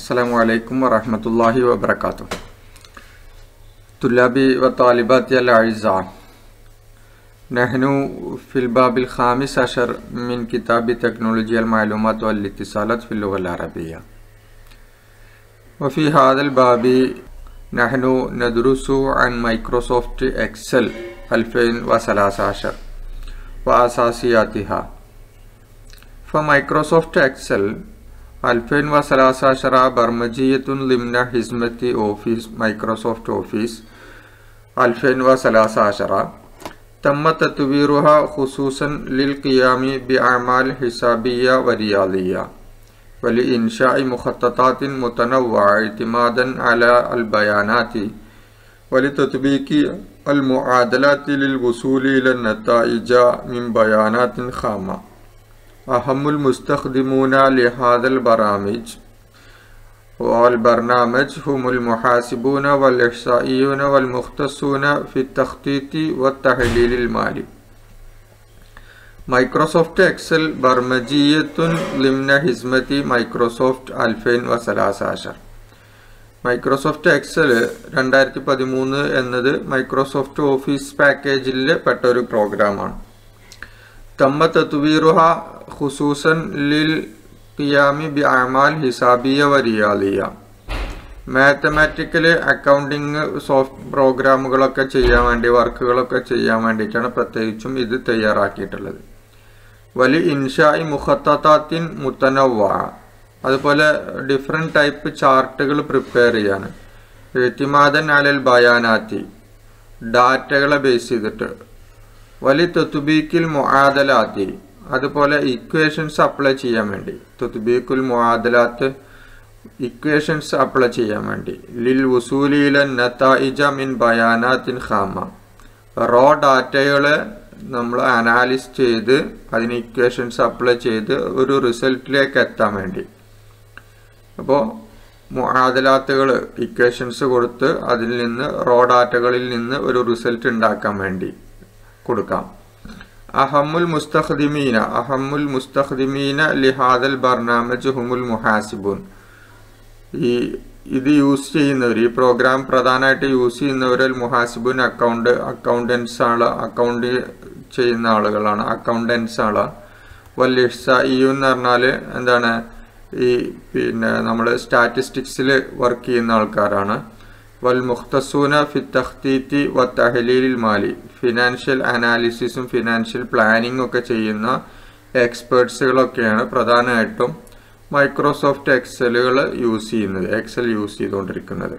السلام عليكم ورحمة الله وبركاته طلابي وطالباتي الأعزاء نحن في الباب الخامس عشر من كتاب تكنولوجيا المعلومات والاتصالات في اللغة العربية وفي هذا الباب نحن ندرس عن مايكروسوفت اكسل 2013 وأساسياتها فمايكروسوفت اكسل 2013 برمجية ضمن حزمة أوفيس مايكروسوفت أوفيس 2013 تم تطويرها خصوصا للقيام بأعمال حسابية ورياضية ولإنشاء مخططات متنوعة اعتمادا على البيانات ولتطبيق المعادلات للوصول إلى النتائج من بيانات خامة أهم المستخدمون لهذا البرامج والبرنامج هم المحاسبون والإحصائيون والمختصون في التخطيط والتحليل المالي Microsoft Excel ബർമജീയത്തുൻ ലിംന ഹിസ്മതി മൈക്രോസോഫ്റ്റ് അൽഫൈൻ വസലാസാഷർ മൈക്രോസോഫ്റ്റ് എക്സൽ രണ്ടായിരത്തി പതിമൂന്ന് എന്നത് മൈക്രോസോഫ്റ്റ് ഓഫീസ് പാക്കേജിൽ പെട്ട ഒരു പ്രോഗ്രാമാണ് തമ്മ തത്വീറുഹ ഖുസൂസൻ ലിൽ ഖിയാമി ബി അമാൽ ഹിസാബിയ വരിയാലിയ മാത്തമാറ്റിക്കല് അക്കൗണ്ടിങ് സോഫ്റ്റ് പ്രോഗ്രാമുകളൊക്കെ ചെയ്യാൻ വേണ്ടി വർക്കുകളൊക്കെ ചെയ്യാൻ വേണ്ടിയിട്ടാണ് പ്രത്യേകിച്ചും ഇത് തയ്യാറാക്കിയിട്ടുള്ളത് വലി ഇൻഷായി മുഖത്താത്തിൻ മുത്തനവ അതുപോലെ ഡിഫറെൻറ്റ് ടൈപ്പ് ചാർട്ടുകൾ പ്രിപ്പയർ ചെയ്യാണ് എത്തിമാദൻ അലൽ ബയാനാത്തി ഡാറ്റകളെ ബേസ് ചെയ്തിട്ട് വലി തൊത്തുബീക്കിൽ മൊആദലാത്തി അതുപോലെ ഇക്വേഷൻസ് അപ്ലൈ ചെയ്യാൻ വേണ്ടി തൊത്തുബീക്കുൽ മൊആദലാത്ത് ഇക്വേഷൻസ് അപ്ലൈ ചെയ്യാൻ വേണ്ടി ലിൽ വസൂലിയില നത്തായിജ മിൻ ബയാനാത്തിൻ ഖാമ റോ ഡാറ്റകളെ നമ്മൾ അനാലിസ് ചെയ്ത് അതിന് ഇക്വേഷൻസ് അപ്ലൈ ചെയ്ത് ഒരു റിസൾട്ടിലേക്ക് എത്താൻ വേണ്ടി അപ്പോൾ മുആദലാത്തുകൾ ഇക്വേഷൻസ് കൊടുത്ത് അതിൽ നിന്ന് റോ ഡാറ്റകളിൽ നിന്ന് ഒരു റിസൾട്ട് ഉണ്ടാക്കാൻ വേണ്ടി കൊടുക്കാം അഹമ്മുൽ മുസ്തഖ്ദിമീന അഹമ്മുൽ മുസ്തഖ്ദിമീന ലിഹാദൽ ബർനാമജ് ഹുമുൽ മുഹാസിബുൻ ഈ ഇത് യൂസ് ചെയ്യുന്നവർ ഈ പ്രോഗ്രാം പ്രധാനമായിട്ട് യൂസ് ചെയ്യുന്നവരിൽ മുഹാസിബുൻ അക്കൗണ്ട് അക്കൗണ്ടൻസ് ആണ് അക്കൗണ്ട് ചെയ്യുന്ന ആളുകളാണ് അക്കൗണ്ടൻസ് ആണ് വല്ലിഷ ഇയു എന്ന് പറഞ്ഞാൽ എന്താണ് ഈ പിന്നെ നമ്മൾ സ്റ്റാറ്റിസ്റ്റിക്സിൽ വർക്ക് ചെയ്യുന്ന ആൾക്കാരാണ് വൽ മുഖ്തസൂന ഫി തഖ്തീത്തി വ തഹലീലിൽ മാലി ഫിനാൻഷ്യൽ അനാലിസിസും ഫിനാൻഷ്യൽ പ്ലാനിങ്ങും ഒക്കെ ചെയ്യുന്ന എക്സ്പേർട്സുകളൊക്കെയാണ് പ്രധാനമായിട്ടും മൈക്രോസോഫ്റ്റ് എക്സലുകൾ യൂസ് ചെയ്യുന്നത് എക്സൽ യൂസ് ചെയ്തുകൊണ്ടിരിക്കുന്നത്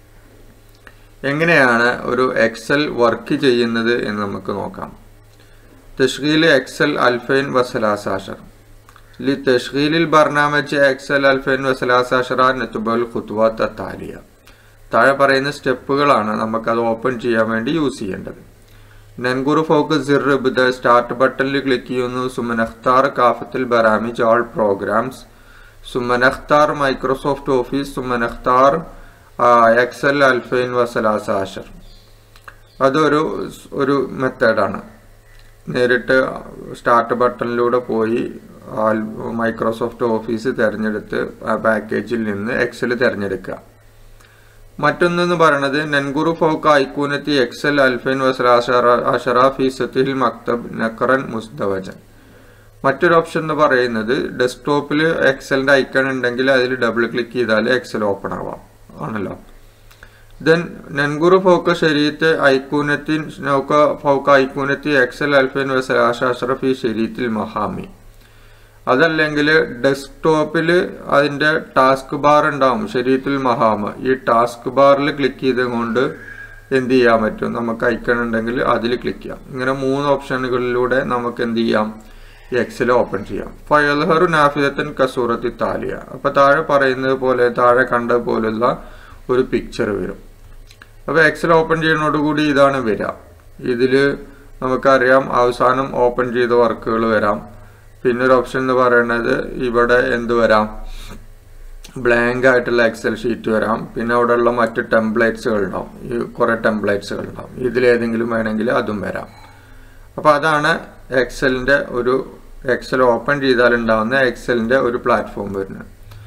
എങ്ങനെയാണ് ഒരു എക്സൽ വർക്ക് ചെയ്യുന്നത് എന്ന് നമുക്ക് നോക്കാം തഷ്ഗീൽ എക്സൽ അൽഫൈൻ വസലാസാഷർ ലി തഷ്ഗീലിൽ ബർനാമജ് എക്സൽ അൽഫൈൻ വസലാസാഷറ നെത്തുബൽ ഖുത്വാത്ത് താലിയ താഴെ പറയുന്ന സ്റ്റെപ്പുകളാണ് നമുക്കത് ഓപ്പൺ ചെയ്യാൻ വേണ്ടി യൂസ് ചെയ്യേണ്ടത് നൻഗുറു ഫോക്ക് സിർ ഇബ്ദ സ്റ്റാർട്ട് ബട്ടണിൽ ക്ലിക്ക് ചെയ്യുന്നു സുമനഖ്താർ കാഫത്തിൽ ബറാമിജ് ഓൾ പ്രോഗ്രാംസ് സുമനഖ്താർ മൈക്രോസോഫ്റ്റ് ഓഫീസ് സുമനഖ്താർ എക്സൽ അൽഫൈൻ വസലാസ ആഷർ അതൊരു ഒരു മെത്തേഡാണ് നേരിട്ട് സ്റ്റാർട്ട് ബട്ടണിലൂടെ പോയി മൈക്രോസോഫ്റ്റ് ഓഫീസ് തിരഞ്ഞെടുത്ത് ആ പാക്കേജിൽ നിന്ന് എക്സൽ തിരഞ്ഞെടുക്കുക മറ്റൊന്നെന്ന് പറയുന്നത് നൻഗുറു ഫൗക്ക് ഐക്കൂനത്തി എക്സൽ അൽഫൈൻ വസലാഷറ ഫി സത്തിൽ മക്തബ് നക്കറൻ മുസ്തവജൻ മറ്റൊരു ഓപ്ഷൻ എന്ന് പറയുന്നത് ഡെസ്ക്ടോപ്പിൽ എക്സലിന്റെ ഐക്കൺ ഉണ്ടെങ്കിൽ അതിൽ ഡബിൾ ക്ലിക്ക് ചെയ്താൽ എക്സൽ ഓപ്പൺ ആവാം ആണല്ലോ ദെൻ നൻഗുറു ഫൗക്ക ശരീരത്തെ ഐക്കൂനത്തിൻ നൗക്ക ഫൗക്ക ഐക്കൂനത്തി എക്സൽ അൽഫൈൻ വസലാഷറ ഫി ശരീരത്തിൽ മഹാമി അതല്ലെങ്കിൽ ഡെസ്ക്ടോപ്പിൽ അതിൻ്റെ ടാസ്ക് ബാർ ഉണ്ടാവും ശരീരത്തിൽ മഹാമ ഈ ടാസ്ക് ബാറിൽ ക്ലിക്ക് ചെയ്തുകൊണ്ട് എന്ത് ചെയ്യാൻ പറ്റും നമുക്ക് ഐക്കൺ ഉണ്ടെങ്കിൽ അതിൽ ക്ലിക്ക് ചെയ്യാം ഇങ്ങനെ മൂന്ന് ഓപ്ഷനുകളിലൂടെ നമുക്ക് എന്ത് ചെയ്യാം എക്സൽ ഓപ്പൺ ചെയ്യാം ഫയൽഹറു നാഫിദത്തൻ കസൂറത്തി താലിയ അപ്പൊ താഴെ പറയുന്നത് പോലെ താഴെ കണ്ട പോലുള്ള ഒരു പിക്ചർ വരും അപ്പൊ എക്സൽ ഓപ്പൺ ചെയ്യുന്നതോടുകൂടി ഇതാണ് വരിക ഇതിൽ നമുക്കറിയാം അവസാനം ഓപ്പൺ ചെയ്ത വർക്കുകൾ വരാം പിന്നെ ഒരു ഓപ്ഷൻ എന്ന് പറയുന്നത് ഇവിടെ എന്ത് വരാം ബ്ലാങ്ക് ആയിട്ടുള്ള എക്സൽ ഷീറ്റ് വരാം പിന്നെ അവിടെയുള്ള മറ്റ് ടെംപ്ലേറ്റ്സുകൾ ഉണ്ടാവും ഈ കുറേ ടെംപ്ലേറ്റ്സുകൾ ഉണ്ടാവും ഇതിലേതെങ്കിലും വേണമെങ്കിൽ അതും വരാം അപ്പോൾ അതാണ് എക്സലിൻ്റെ ഒരു എക്സൽ ഓപ്പൺ ചെയ്താൽ ഉണ്ടാവുന്ന എക്സലിൻ്റെ ഒരു പ്ലാറ്റ്ഫോം വരുന്നത്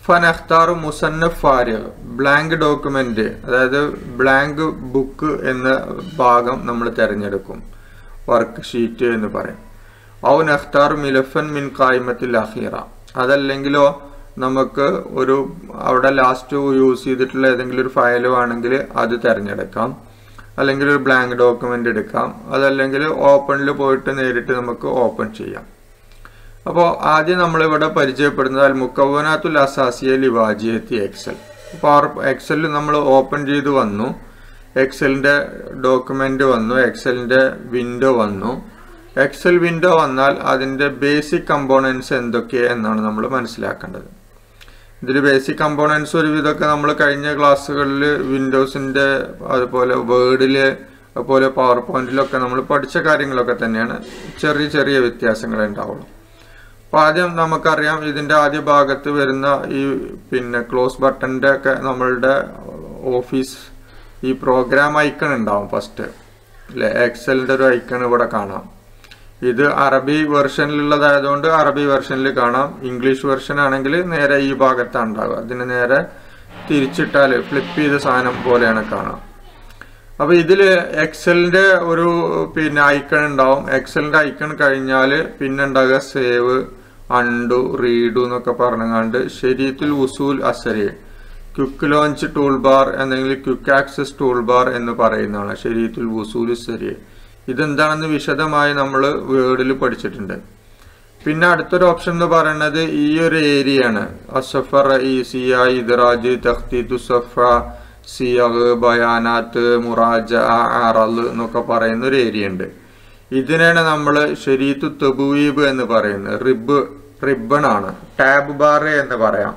ഫനഖ്താറു മുസന്നഫ് ഫാരിഖ് ബ്ലാങ്ക് ഡോക്യുമെന്റ് അതായത് ബ്ലാങ്ക് ബുക്ക് എന്ന ഭാഗം നമ്മൾ തിരഞ്ഞെടുക്കും വർക്ക് ഷീറ്റ് എന്ന് പറയും ഔ നഖ്താർ മിലഫൻ മിൻ കായ്മത്തിൽ അഹീറ അതല്ലെങ്കിലോ നമുക്ക് ഒരു അവിടെ ലാസ്റ്റ് യൂസ് ചെയ്തിട്ടുള്ള ഏതെങ്കിലും ഒരു ഫയൽ ആണെങ്കിൽ അത് തിരഞ്ഞെടുക്കാം അല്ലെങ്കിൽ ഒരു ബ്ലാങ്ക് ഡോക്യുമെന്റ് എടുക്കാം അതല്ലെങ്കിൽ ഓപ്പണിൽ പോയിട്ട് നേരിട്ട് നമുക്ക് ഓപ്പൺ ചെയ്യാം അപ്പോൾ ആദ്യം നമ്മളിവിടെ പരിചയപ്പെടുന്നത് അൽ മുക്കവനാത്തുൽ അസാസിയ ലിവാജിയത്തി എക്സൽ പവർ എക്സലിൽ നമ്മൾ ഓപ്പൺ ചെയ്ത് വന്നു എക്സലിൻ്റെ ഡോക്യുമെൻ്റ് വന്നു എക്സലിൻ്റെ വിൻഡോ വന്നു എക്സൽ വിൻഡോ വന്നാൽ അതിൻ്റെ ബേസിക് കമ്പോണൻസ് എന്തൊക്കെ എന്നാണ് നമ്മൾ മനസ്സിലാക്കേണ്ടത് ഇതിൽ ബേസിക് കമ്പോണൻസ് ഒരുവിധമൊക്കെ നമ്മൾ കഴിഞ്ഞ ക്ലാസ്സുകളിൽ വിൻഡോസിൻ്റെ അതുപോലെ വേർഡിൽ അതുപോലെ പവർ പോയിന്റിലൊക്കെ നമ്മൾ പഠിച്ച കാര്യങ്ങളൊക്കെ തന്നെയാണ് ചെറിയ ചെറിയ വ്യത്യാസങ്ങൾ ഉണ്ടാവുള്ളൂ അപ്പോൾ ആദ്യം നമുക്കറിയാം ഇതിൻ്റെ ആദ്യ ഭാഗത്ത് വരുന്ന ഈ പിന്നെ ക്ലോസ് ബട്ടൻ്റെ ഒക്കെ നമ്മളുടെ ഓഫീസ് ഈ പ്രോഗ്രാം ഐക്കൺ ഉണ്ടാവും ഫസ്റ്റ് അല്ലെ എക്സലിൻ്റെ ഒരു ഐക്കൺ ഇവിടെ കാണാം ഇത് അറബി വെർഷനിലുള്ളതായതുകൊണ്ട് അറബി വെർഷനിൽ കാണാം ഇംഗ്ലീഷ് വെർഷൻ ആണെങ്കിൽ നേരെ ഈ ഭാഗത്താണ് ഉണ്ടാവുക അതിന് നേരെ തിരിച്ചിട്ടാൽ ഫ്ലിപ്പ് ചെയ്ത സാധനം പോലെയാണ് കാണാം അപ്പോൾ ഇതിൽ എക്സലിൻ്റെ ഒരു പിന്നെ ഐക്കൺ ഉണ്ടാവും എക്സലിൻ്റെ ഐക്കൺ കഴിഞ്ഞാൽ പിന്നെ ഉണ്ടാകുക സേവ് അണ്ടു റീഡു എന്നൊക്കെ പറഞ്ഞുകൊണ്ട് ശരീരത്തിൽ ഉസൂൽ അസരി ക്വിക്ക് ലോഞ്ച് ടൂൾ ബാർ അല്ലെങ്കിൽ ക്വിക്ക് ആക്സസ് ടൂൾ ബാർ എന്ന് പറയുന്നതാണ് ശരീരത്തിൽ ഉസൂൽ സരി ഇതെന്താണെന്ന് വിശദമായി നമ്മൾ വേർഡിൽ പഠിച്ചിട്ടുണ്ട് പിന്നെ അടുത്തൊരു ഓപ്ഷൻ എന്ന് പറയുന്നത് ഈ ഒരു ഏരിയ ആണ് അസഫർ ഈസിയ ഇദ്രാജ് തഖ്തീത്തു സഫ സിയഹ് ബയാനാത്ത് മുറാജ അറൽ എന്നൊക്കെ പറയുന്ന ഒരു ഏരിയ ഉണ്ട് ഇതിനാണ് നമ്മൾ ഷെരീത്തു തബുവീബ് എന്ന് പറയുന്നത് റിബ് റിബൺ ആണ് ടാബ് ബാർ എന്ന് പറയാം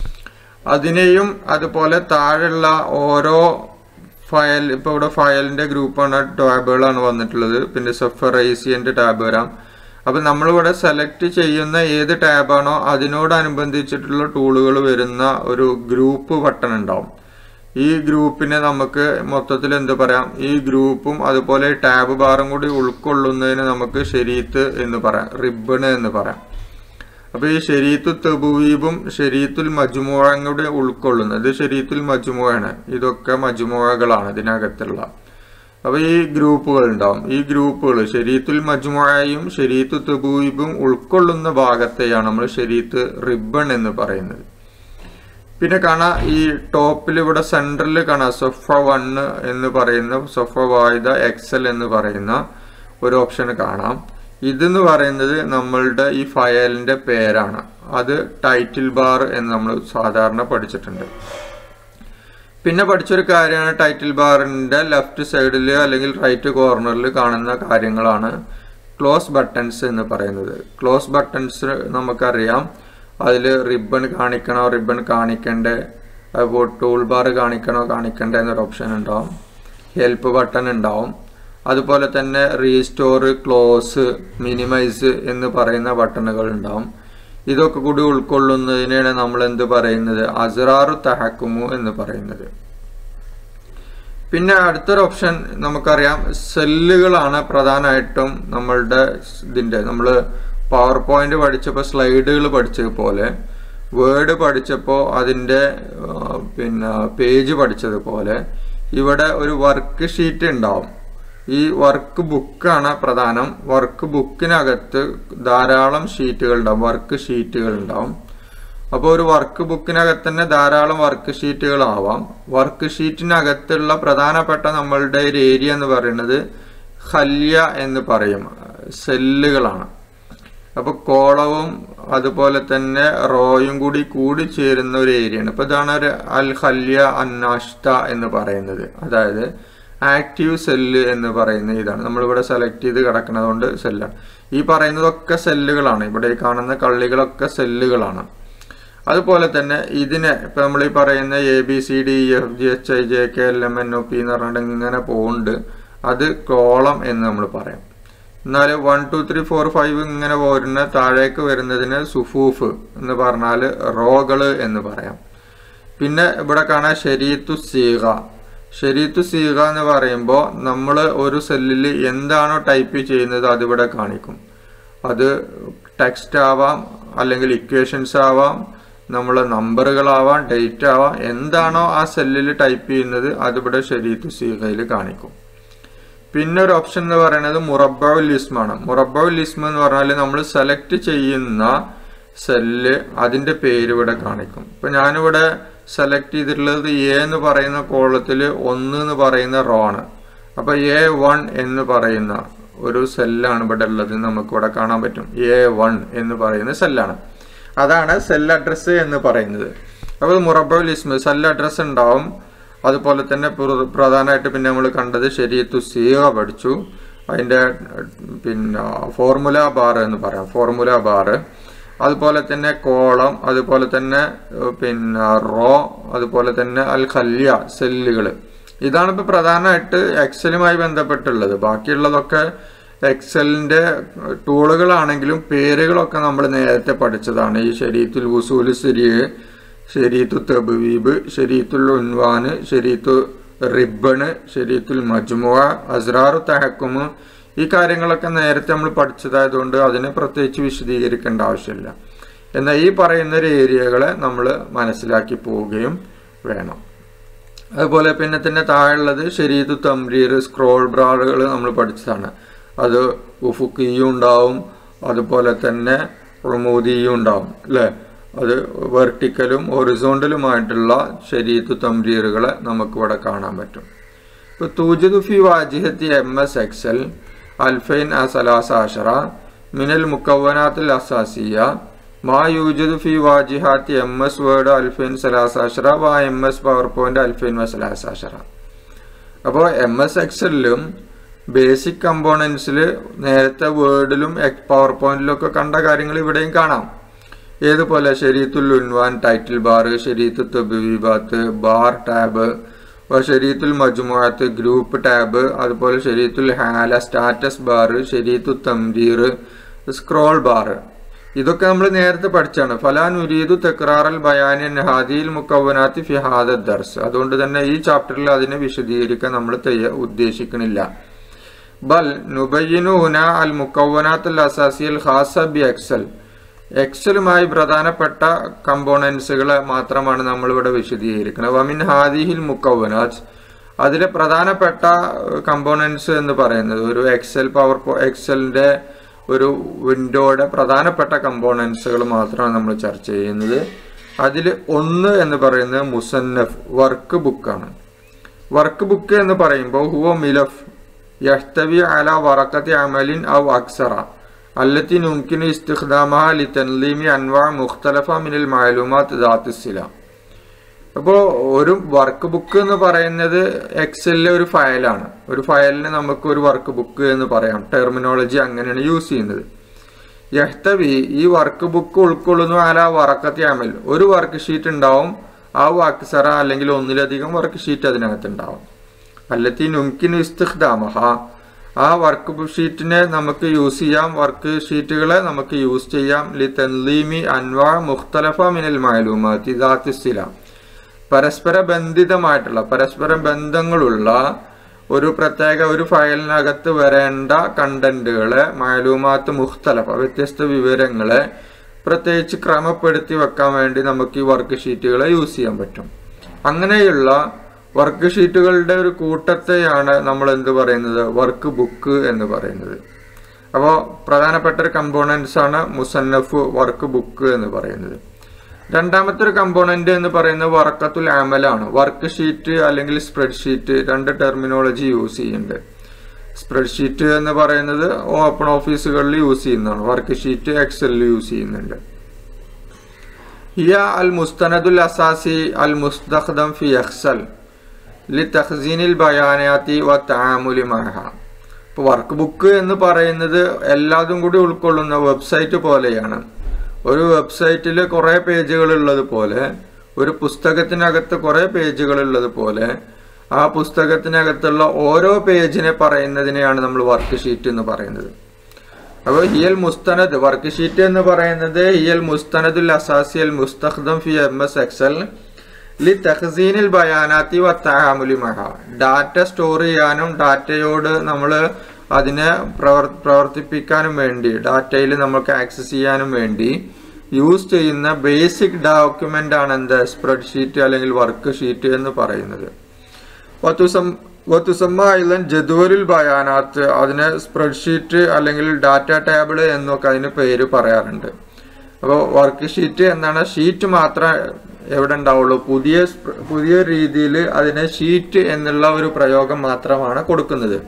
അതിനെയും അതുപോലെ താഴെയുള്ള ഓരോ ഫയൽ ഇപ്പോൾ ഇവിടെ ഫയലിൻ്റെ ഗ്രൂപ്പാണ് ടാബുകളാണ് വന്നിട്ടുള്ളത് പിന്നെ സഫർ ഐസിയൻ്റെ ടാബ് വരാം അപ്പം നമ്മളിവിടെ സെലക്ട് ചെയ്യുന്ന ഏത് ടാബാണോ അതിനോടനുബന്ധിച്ചിട്ടുള്ള ടൂളുകൾ വരുന്ന ഒരു ഗ്രൂപ്പ് ബട്ടൺ ഉണ്ടാവും ഈ ഗ്രൂപ്പിനെ നമുക്ക് മൊത്തത്തിൽ എന്ത് പറയാം ഈ ഗ്രൂപ്പും അതുപോലെ ടാബ് ബാറും കൂടി ഉൾക്കൊള്ളുന്നതിന് നമുക്ക് ഷെരീത്ത് എന്ന് പറയാം റിബണ് എന്ന് പറയാം അപ്പൊ ഈ ഷെരീത്തു തബുവീബും ഷെരീത്തുൽ മജുമുഴയും കൂടി ഉൾക്കൊള്ളുന്നത് ഇത് ഷെരീത്തുൽ മജുമുഴയാണ് ഇതൊക്കെ മജുമുഴകളാണ് ഇതിനകത്തുള്ള അപ്പൊ ഈ ഗ്രൂപ്പുകൾ ഉണ്ടാവും ഈ ഗ്രൂപ്പുകൾ ഷെരീത്തുൽ മജുമുഴയും ഷെരീത്തു തബുവീബും ഉൾക്കൊള്ളുന്ന ഭാഗത്തെയാണ് നമ്മൾ ഷെരീത്ത് റിബൺ എന്ന് പറയുന്നത് പിന്നെ കാണാം ഈ ടോപ്പിൽ ഇവിടെ സെൻട്രലിൽ കാണാം സൊഫ വണ്ണ് എന്ന് പറയുന്ന സൊഫ വായുധ എക്സൽ എന്ന് പറയുന്ന ഒരു ഓപ്ഷൻ കാണാം ഇതെന്ന് പറയുന്നത് നമ്മളുടെ ഈ ഫയലിന്റെ പേരാണ് അത് ടൈറ്റിൽ ബാർ എന്ന് നമ്മൾ സാധാരണ പഠിച്ചിട്ടുണ്ട് പിന്നെ പഠിച്ചൊരു കാര്യമാണ് ടൈറ്റിൽ ബാറിന്റെ ലെഫ്റ്റ് സൈഡിൽ അല്ലെങ്കിൽ റൈറ്റ് കോർണറിൽ കാണുന്ന കാര്യങ്ങളാണ് ക്ലോസ് ബട്ടൺസ് എന്ന് പറയുന്നത് ക്ലോസ് ബട്ടൺസ് നമുക്കറിയാം അതിൽ റിബൺ കാണിക്കണോ റിബൺ കാണിക്കണ്ടേ അപ്പോൾ ടൂൾ ബാർ കാണിക്കണോ കാണിക്കണ്ടേ എന്നൊരു ഓപ്ഷൻ ഉണ്ടാവും ഹെൽപ്പ് ബട്ടൺ ഉണ്ടാവും അതുപോലെ തന്നെ റീസ്റ്റോർ ക്ലോസ് മിനിമൈസ് എന്ന് പറയുന്ന ബട്ടണുകൾ ഉണ്ടാവും ഇതൊക്കെ കൂടി ഉൾക്കൊള്ളുന്നതിനാണ് നമ്മൾ എന്ത് പറയുന്നത് അസറാറു തഹക്കുമു എന്ന് പറയുന്നത് പിന്നെ അടുത്തൊരു ഓപ്ഷൻ നമുക്കറിയാം സെല്ലുകളാണ് പ്രധാനമായിട്ടും നമ്മളുടെ ഇതിൻ്റെ നമ്മൾ പവർ പോയിന്റ് പഠിച്ചപ്പോൾ സ്ലൈഡുകൾ പഠിച്ചതുപോലെ വേർഡ് പഠിച്ചപ്പോൾ അതിൻ്റെ പിന്നെ പേജ് പഠിച്ചതുപോലെ ഇവിടെ ഒരു വർക്ക് ഷീറ്റ് ഉണ്ടാവും ഈ വർക്ക് ബുക്കാണ് പ്രധാനം വർക്ക് ബുക്കിനകത്ത് ധാരാളം ഷീറ്റുകൾ ഉണ്ടാവും വർക്ക് ഷീറ്റുകൾ ഉണ്ടാവും അപ്പോൾ ഒരു വർക്ക് ബുക്കിനകത്ത് തന്നെ ധാരാളം വർക്ക് ഷീറ്റുകളാവാം വർക്ക് ഷീറ്റിനകത്തുള്ള പ്രധാനപ്പെട്ട നമ്മളുടെ ഒരു ഏരിയ എന്ന് പറയുന്നത് ഹല്യ എന്ന് പറയും സെല്ലുകളാണ് അപ്പോൾ കോളവും അതുപോലെ തന്നെ റോയും കൂടി കൂടി ചേരുന്ന ഒരു ഏരിയയാണ് ഇപ്പോൾ ഇതാണ് ഒരു അൽ ഹല്യ അന്നാഷ്ത എന്ന് പറയുന്നത് അതായത് ആക്റ്റീവ് സെല്ല് എന്ന് പറയുന്ന ഇതാണ് നമ്മളിവിടെ സെലക്ട് ചെയ്ത് കിടക്കുന്നത് കൊണ്ട് സെല്ലാണ് ഈ പറയുന്നതൊക്കെ സെല്ലുകളാണ് ഇവിടെ ഈ കാണുന്ന കള്ളികളൊക്കെ സെല്ലുകളാണ് അതുപോലെ തന്നെ ഇതിനെ ഇപ്പം നമ്മൾ ഈ പറയുന്ന A B C D E F G H I J K L M N O P എന്ന് പറഞ്ഞിട്ട് ഇങ്ങനെ പോകുന്നുണ്ട് അത് കോളം എന്ന് നമ്മൾ പറയാം എന്നാൽ one two three four five ഇങ്ങനെ പോരുന്ന താഴേക്ക് വരുന്നതിന് സുഫൂഫ് എന്ന് പറഞ്ഞാൽ റോകള് എന്ന് പറയാം പിന്നെ ഇവിടെ കാണാൻ ഷരീത്തു സീഗ ഷരീത്തു സീഗ എന്ന് പറയുമ്പോൾ നമ്മൾ ഒരു സെല്ലിൽ എന്താണോ ടൈപ്പ് ചെയ്യുന്നത് അതിവിടെ കാണിക്കും അത് ടെക്സ്റ്റ് ആവാം അല്ലെങ്കിൽ ഇക്വേഷൻസ് ആവാം നമ്മളെ നമ്പറുകളാവാം ഡേറ്റ് ആവാം എന്താണോ ആ സെല്ലിൽ ടൈപ്പ് ചെയ്യുന്നത് അതിവിടെ ശരീരത്ത് സീകയിൽ കാണിക്കും പിന്നെ ഒരു ഓപ്ഷൻ എന്ന് പറയുന്നത് മുറബുൽ ഇസ്മാണ് മുറബുൽ ഇസ്മ എന്ന് പറഞ്ഞാൽ നമ്മൾ സെലക്ട് ചെയ്യുന്ന സെല്ല് അതിന്റെ പേര് ഇവിടെ കാണിക്കും ഇപ്പൊ ഞാനിവിടെ സെലക്ട് ചെയ്തിട്ടുള്ളത് എ എന്ന് പറയുന്ന കോളത്തിൽ ഒന്ന് എന്ന് പറയുന്ന റോ ആണ് അപ്പൊ എ വൺ എന്ന് പറയുന്ന ഒരു സെല്ലാണ് ഇവിടെ ഉള്ളത് നമുക്ക് ഇവിടെ കാണാൻ പറ്റും എ വൺ എന്ന് പറയുന്ന സെല്ലാണ് അതാണ് സെൽ അഡ്രസ്സ് എന്ന് പറയുന്നത് അപ്പോൾ മുറബുൽ ഇസ്മ സെൽ അഡ്രസ്സ് ഉണ്ടാവും അതുപോലെ തന്നെ പ്ര- പ്രധാനമായിട്ട് പിന്നെ നമ്മൾ കണ്ടത് ശരീരത്തു സീഹ പഠിച്ചു അതിൻ്റെ പിന്നെ ഫോർമുല ബാർ എന്ന് പറയാം ഫോർമുല ബാർ അതുപോലെ തന്നെ കോളം അതുപോലെ തന്നെ ഏഹ്, പിന്നെ റോ അതുപോലെ തന്നെ അൽ ഖല്യ സെല്ലുകൾ ഇതാണ് ഇപ്പോൾ പ്രധാനമായിട്ട് എക്സലുമായി ബന്ധപ്പെട്ടുള്ളത് ബാക്കിയുള്ളതൊക്കെ എക്സലിന്റെ ടൂളുകളാണെങ്കിലും പേരുകളൊക്കെ നമ്മൾ നേരത്തെ പഠിച്ചതാണ് ഈ ശരീരത്തുൽ വസൂൽ സിരിയ് ശരീത്തു തബീബ് ശരീത്തുൽ ഉൻവാന് ശരീത്തു റിബണ് ശരീത്തുൽ മജ്മുഅ അസ്രാറു തഹക്കുമ് ഈ കാര്യങ്ങളൊക്കെ നേരത്തെ നമ്മൾ പഠിച്ചതായതുകൊണ്ട് അതിനെ പ്രത്യേകിച്ച് വിശദീകരിക്കേണ്ട ആവശ്യമില്ല എന്നാൽ ഈ പറയുന്ന ഒരു ഏരിയകളെ നമ്മൾ മനസ്സിലാക്കി പോവുകയും വേണം അതുപോലെ പിന്നെ തന്നെ താഴെയുള്ളത് ശരീരത്തു തംരീർ സ്ക്രോൾ ബ്രാറുകൾ നമ്മൾ പഠിച്ചതാണ് അത് ഉഫുക്കിയും ഉണ്ടാവും അതുപോലെ തന്നെ റുമൂദിയും ഉണ്ടാവും അല്ലേ അത് വെർട്ടിക്കലും ഒറിസോണ്ടലുമായിട്ടുള്ള ശരീരത്തു തംരീറുകളെ നമുക്കിവിടെ കാണാൻ പറ്റും ഇപ്പോൾ തൂജിദു ഫി വാജിഹത്തി എം എസ് എക്സൽ അൽഫൈൻ അസലാസ അഷറ മിനൽ മുക്കവനാത്തിൽ അസാസിയ മാ യൂജദു ഫി വാജിഹാത്തി എം എസ് വേർഡ് അൽഫൈൻ സലാസ അഷറ വാ എം എസ് പവർ പോയിന്റ് അൽഫൈൻ വസലാസ അഷറ അപ്പോൾ എം എസ് എക്സലിലും ബേസിക് കമ്പോണൻസിൽ നേരത്തെ വേർഡിലും പവർ പോയിന്റിലും ഒക്കെ കണ്ട കാര്യങ്ങൾ ഇവിടെയും കാണാം ഏതുപോലെ ശരീത്തുൽ ഉൻവാൻ ടൈറ്റിൽ ബാർ ശരീത്തു തബീബാത്ത് ബാർ ടാബ് ശരീത്തുൽ മജ്മുഅത്ത് ഗ്രൂപ്പ് ടാബ് അതുപോലെ ശരീത്തുൽ ഹാല സ്റ്റാറ്റസ് ബാർ ശരീത്തു തംരീർ സ്ക്രോൾ ബാർ ഇതൊക്കെ നമ്മൾ നേരത്തെ പഠിച്ചാണ് ഫലാൻ ഉരീദു തെക്രാറൽ ബയാനിൻ ഹാദിയിൽ മുക്കവനാത്തി ഫിഹാദ ദർസ് അതുകൊണ്ട് തന്നെ ഈ ചാപ്റ്ററിൽ അതിനെ വിശദീകരിക്കാൻ നമ്മൾ തയ്യ ഉദ്ദേശിക്കണില്ല ബൽ നുബയ്യനു ഹുന അൽ മുക്കവനാത്ത് അൽ അസാസിയൽ ഖാസ ബി എക്സൽ എക്സലുമായി പ്രധാനപ്പെട്ട കമ്പോണൻസുകളെ മാത്രമാണ് നമ്മളിവിടെ വിശദീകരിക്കുന്നത് വമിൻ ഹാദിഹിൽ മുക്കവനാത്ത് അതിലെ പ്രധാനപ്പെട്ട കമ്പോണൻസ് എന്ന് പറയുന്നത് ഒരു എക്സൽ പവർ എക്സലിന്റെ ഒരു വിൻഡോയുടെ പ്രധാനപ്പെട്ട കമ്പോണൻസുകൾ മാത്രമാണ് നമ്മൾ ചർച്ച ചെയ്യുന്നത് അതിൽ ഒന്ന് എന്ന് പറയുന്നത് മുസന്നഫ് വർക്ക് ബുക്കാണ് വർക്ക് ബുക്ക് എന്ന് പറയുമ്പോൾ ഹുവ മിലഫ് യഹ്തവി അല വറക്കത്തി അമലിൻ ഔ അക്സറ التي يمكن استخدامها لتنظيم أنواع مختلفة من المعلومات ذات الصلة അപ്പോൾ ഒരു വർക്ക് ബുക്ക് എന്ന് പറയുന്നത് എക്സലിലെ ഒരു ഫയലാണ് ഒരു ഫയലിന് നമുക്ക് ഒരു വർക്ക് ബുക്ക് എന്ന് പറയാം ടെർമിനോളജി അങ്ങനെയാണ് യൂസ് ചെയ്യുന്നത് യഹ്തവി ഈ വർക്ക് ബുക്ക് ഉൾക്കൊള്ളുന്നു അല വറക്കത്തി അമൽ ഒരു വർക്ക് ഷീറ്റ് ഉണ്ടാവും ആ അക്സറ അല്ലെങ്കിൽ ഒന്നിലധികം വർക്ക് ഷീറ്റ് അതിനകത്ത് ഉണ്ടാവും അല്ലത്തി നുംകിൻ ഇസ്തിഖ്ദാമഹ ആ വർക്ക് ഷീറ്റിനെ നമുക്ക് യൂസ് ചെയ്യാം വർക്ക് ഷീറ്റുകളെ നമുക്ക് യൂസ് ചെയ്യാം ലി തൻലീമി അൻവാ മുഖ്തലഫ മിനൽ മാലൂമാത്തി ദാത്തിസില പരസ്പര ബന്ധിതമായിട്ടുള്ള പരസ്പര ബന്ധങ്ങളുള്ള ഒരു പ്രത്യേക ഒരു ഫയലിനകത്ത് വരേണ്ട കണ്ടന്റുകളെ മാലൂമാത്ത് മുഖ്തലഫ വ്യത്യസ്ത വിവരങ്ങളെ പ്രത്യേകിച്ച് ക്രമപ്പെടുത്തി വെക്കാൻ വേണ്ടി നമുക്ക് ഈ വർക്ക് ഷീറ്റുകളെ യൂസ് ചെയ്യാൻ പറ്റും അങ്ങനെയുള്ള വർക്ക് ഷീറ്റുകളുടെ ഒരു കൂട്ടത്തെയാണ് നമ്മൾ എന്ത് പറയുന്നത് വർക്ക് ബുക്ക് എന്ന് പറയുന്നത് അപ്പോൾ പ്രധാനപ്പെട്ട ഒരു കമ്പോണൻസ് ആണ് മുസന്നഫ് വർക്ക് ബുക്ക് എന്ന് പറയുന്നത് രണ്ടാമത്തെ ഒരു കമ്പോണന്റ് എന്ന് പറയുന്നത് വർക്കത്തുൽ അമലാണ് വർക്ക് ഷീറ്റ് അല്ലെങ്കിൽ സ്പ്രെഡ് ഷീറ്റ് രണ്ട് ടെർമിനോളജി യൂസ് ചെയ്യുന്നുണ്ട് സ്പ്രെഡ് ഷീറ്റ് എന്ന് പറയുന്നത് ഓപ്പൺ ഓഫീസുകളിൽ യൂസ് ചെയ്യുന്നതാണ് വർക്ക് ഷീറ്റ് എക്സലിൽ യൂസ് ചെയ്യുന്നുണ്ട് ഹിയ അൽ മുസ്തനദുൽ അസാസി അൽ മുസ്തഖദം ഫി എക്സൽ ലി തഹ്സീനിൽ ബയാനാത്തി വ താമുലി മഹ ഇപ്പോൾ വർക്ക് ബുക്ക് എന്ന് പറയുന്നത് എല്ലാതും കൂടി ഉൾക്കൊള്ളുന്ന വെബ്സൈറ്റ് പോലെയാണ് ഒരു വെബ്സൈറ്റിൽ കുറേ പേജുകൾ ഉള്ളത് പോലെ ഒരു പുസ്തകത്തിനകത്ത് കുറേ പേജുകൾ ഉള്ളത് പോലെ ആ പുസ്തകത്തിനകത്തുള്ള ഓരോ പേജിനെ പറയുന്നതിനെയാണ് നമ്മൾ വർക്ക് ഷീറ്റ് എന്ന് പറയുന്നത് അപ്പോൾ ഹിയൽ മുസ്തനദ് വർക്ക് ഷീറ്റ് എന്ന് പറയുന്നത് ഹിയൽ മുസ്തനദുൽ അസാസിയൽ മുസ്തഖ്ദം ഫി എം എസ് എക്സൽ ലി തഹസീനിൽ ബയാനാത്തി വത്താമുലി മഹ ഡാറ്റ സ്റ്റോർ ചെയ്യാനും ഡാറ്റയോട് നമ്മൾ അതിനെ പ്രവർ പ്രവർത്തിപ്പിക്കാനും വേണ്ടി ഡാറ്റയിൽ നമുക്ക് ആക്സസ് ചെയ്യാനും വേണ്ടി യൂസ് ചെയ്യുന്ന ബേസിക് ഡോക്യുമെന്റ് ആണ് എന്ത് സ്പ്രെഡ് ഷീറ്റ് അല്ലെങ്കിൽ വർക്ക് ഷീറ്റ് എന്ന് പറയുന്നത് വത്തുസമ്മ ഐലൻ ജദുവലുൽ ബയാനാത്ത് അതിന് സ്പ്രെഡ് ഷീറ്റ് അല്ലെങ്കിൽ ഡാറ്റ ടേബിൾ എന്നൊക്കെ അതിന് പേര് പറയാറുണ്ട് അപ്പോൾ വർക്ക് ഷീറ്റ് എന്താണ് ഷീറ്റ് മാത്രം എവിടെ ഉണ്ടാവുള്ളൂ പുതിയ സ്പ്ര- പുതിയ രീതിയിൽ അതിനെ ഷീറ്റ് എന്നുള്ള ഒരു പ്രയോഗം മാത്രമാണ് കൊടുക്കുന്നത്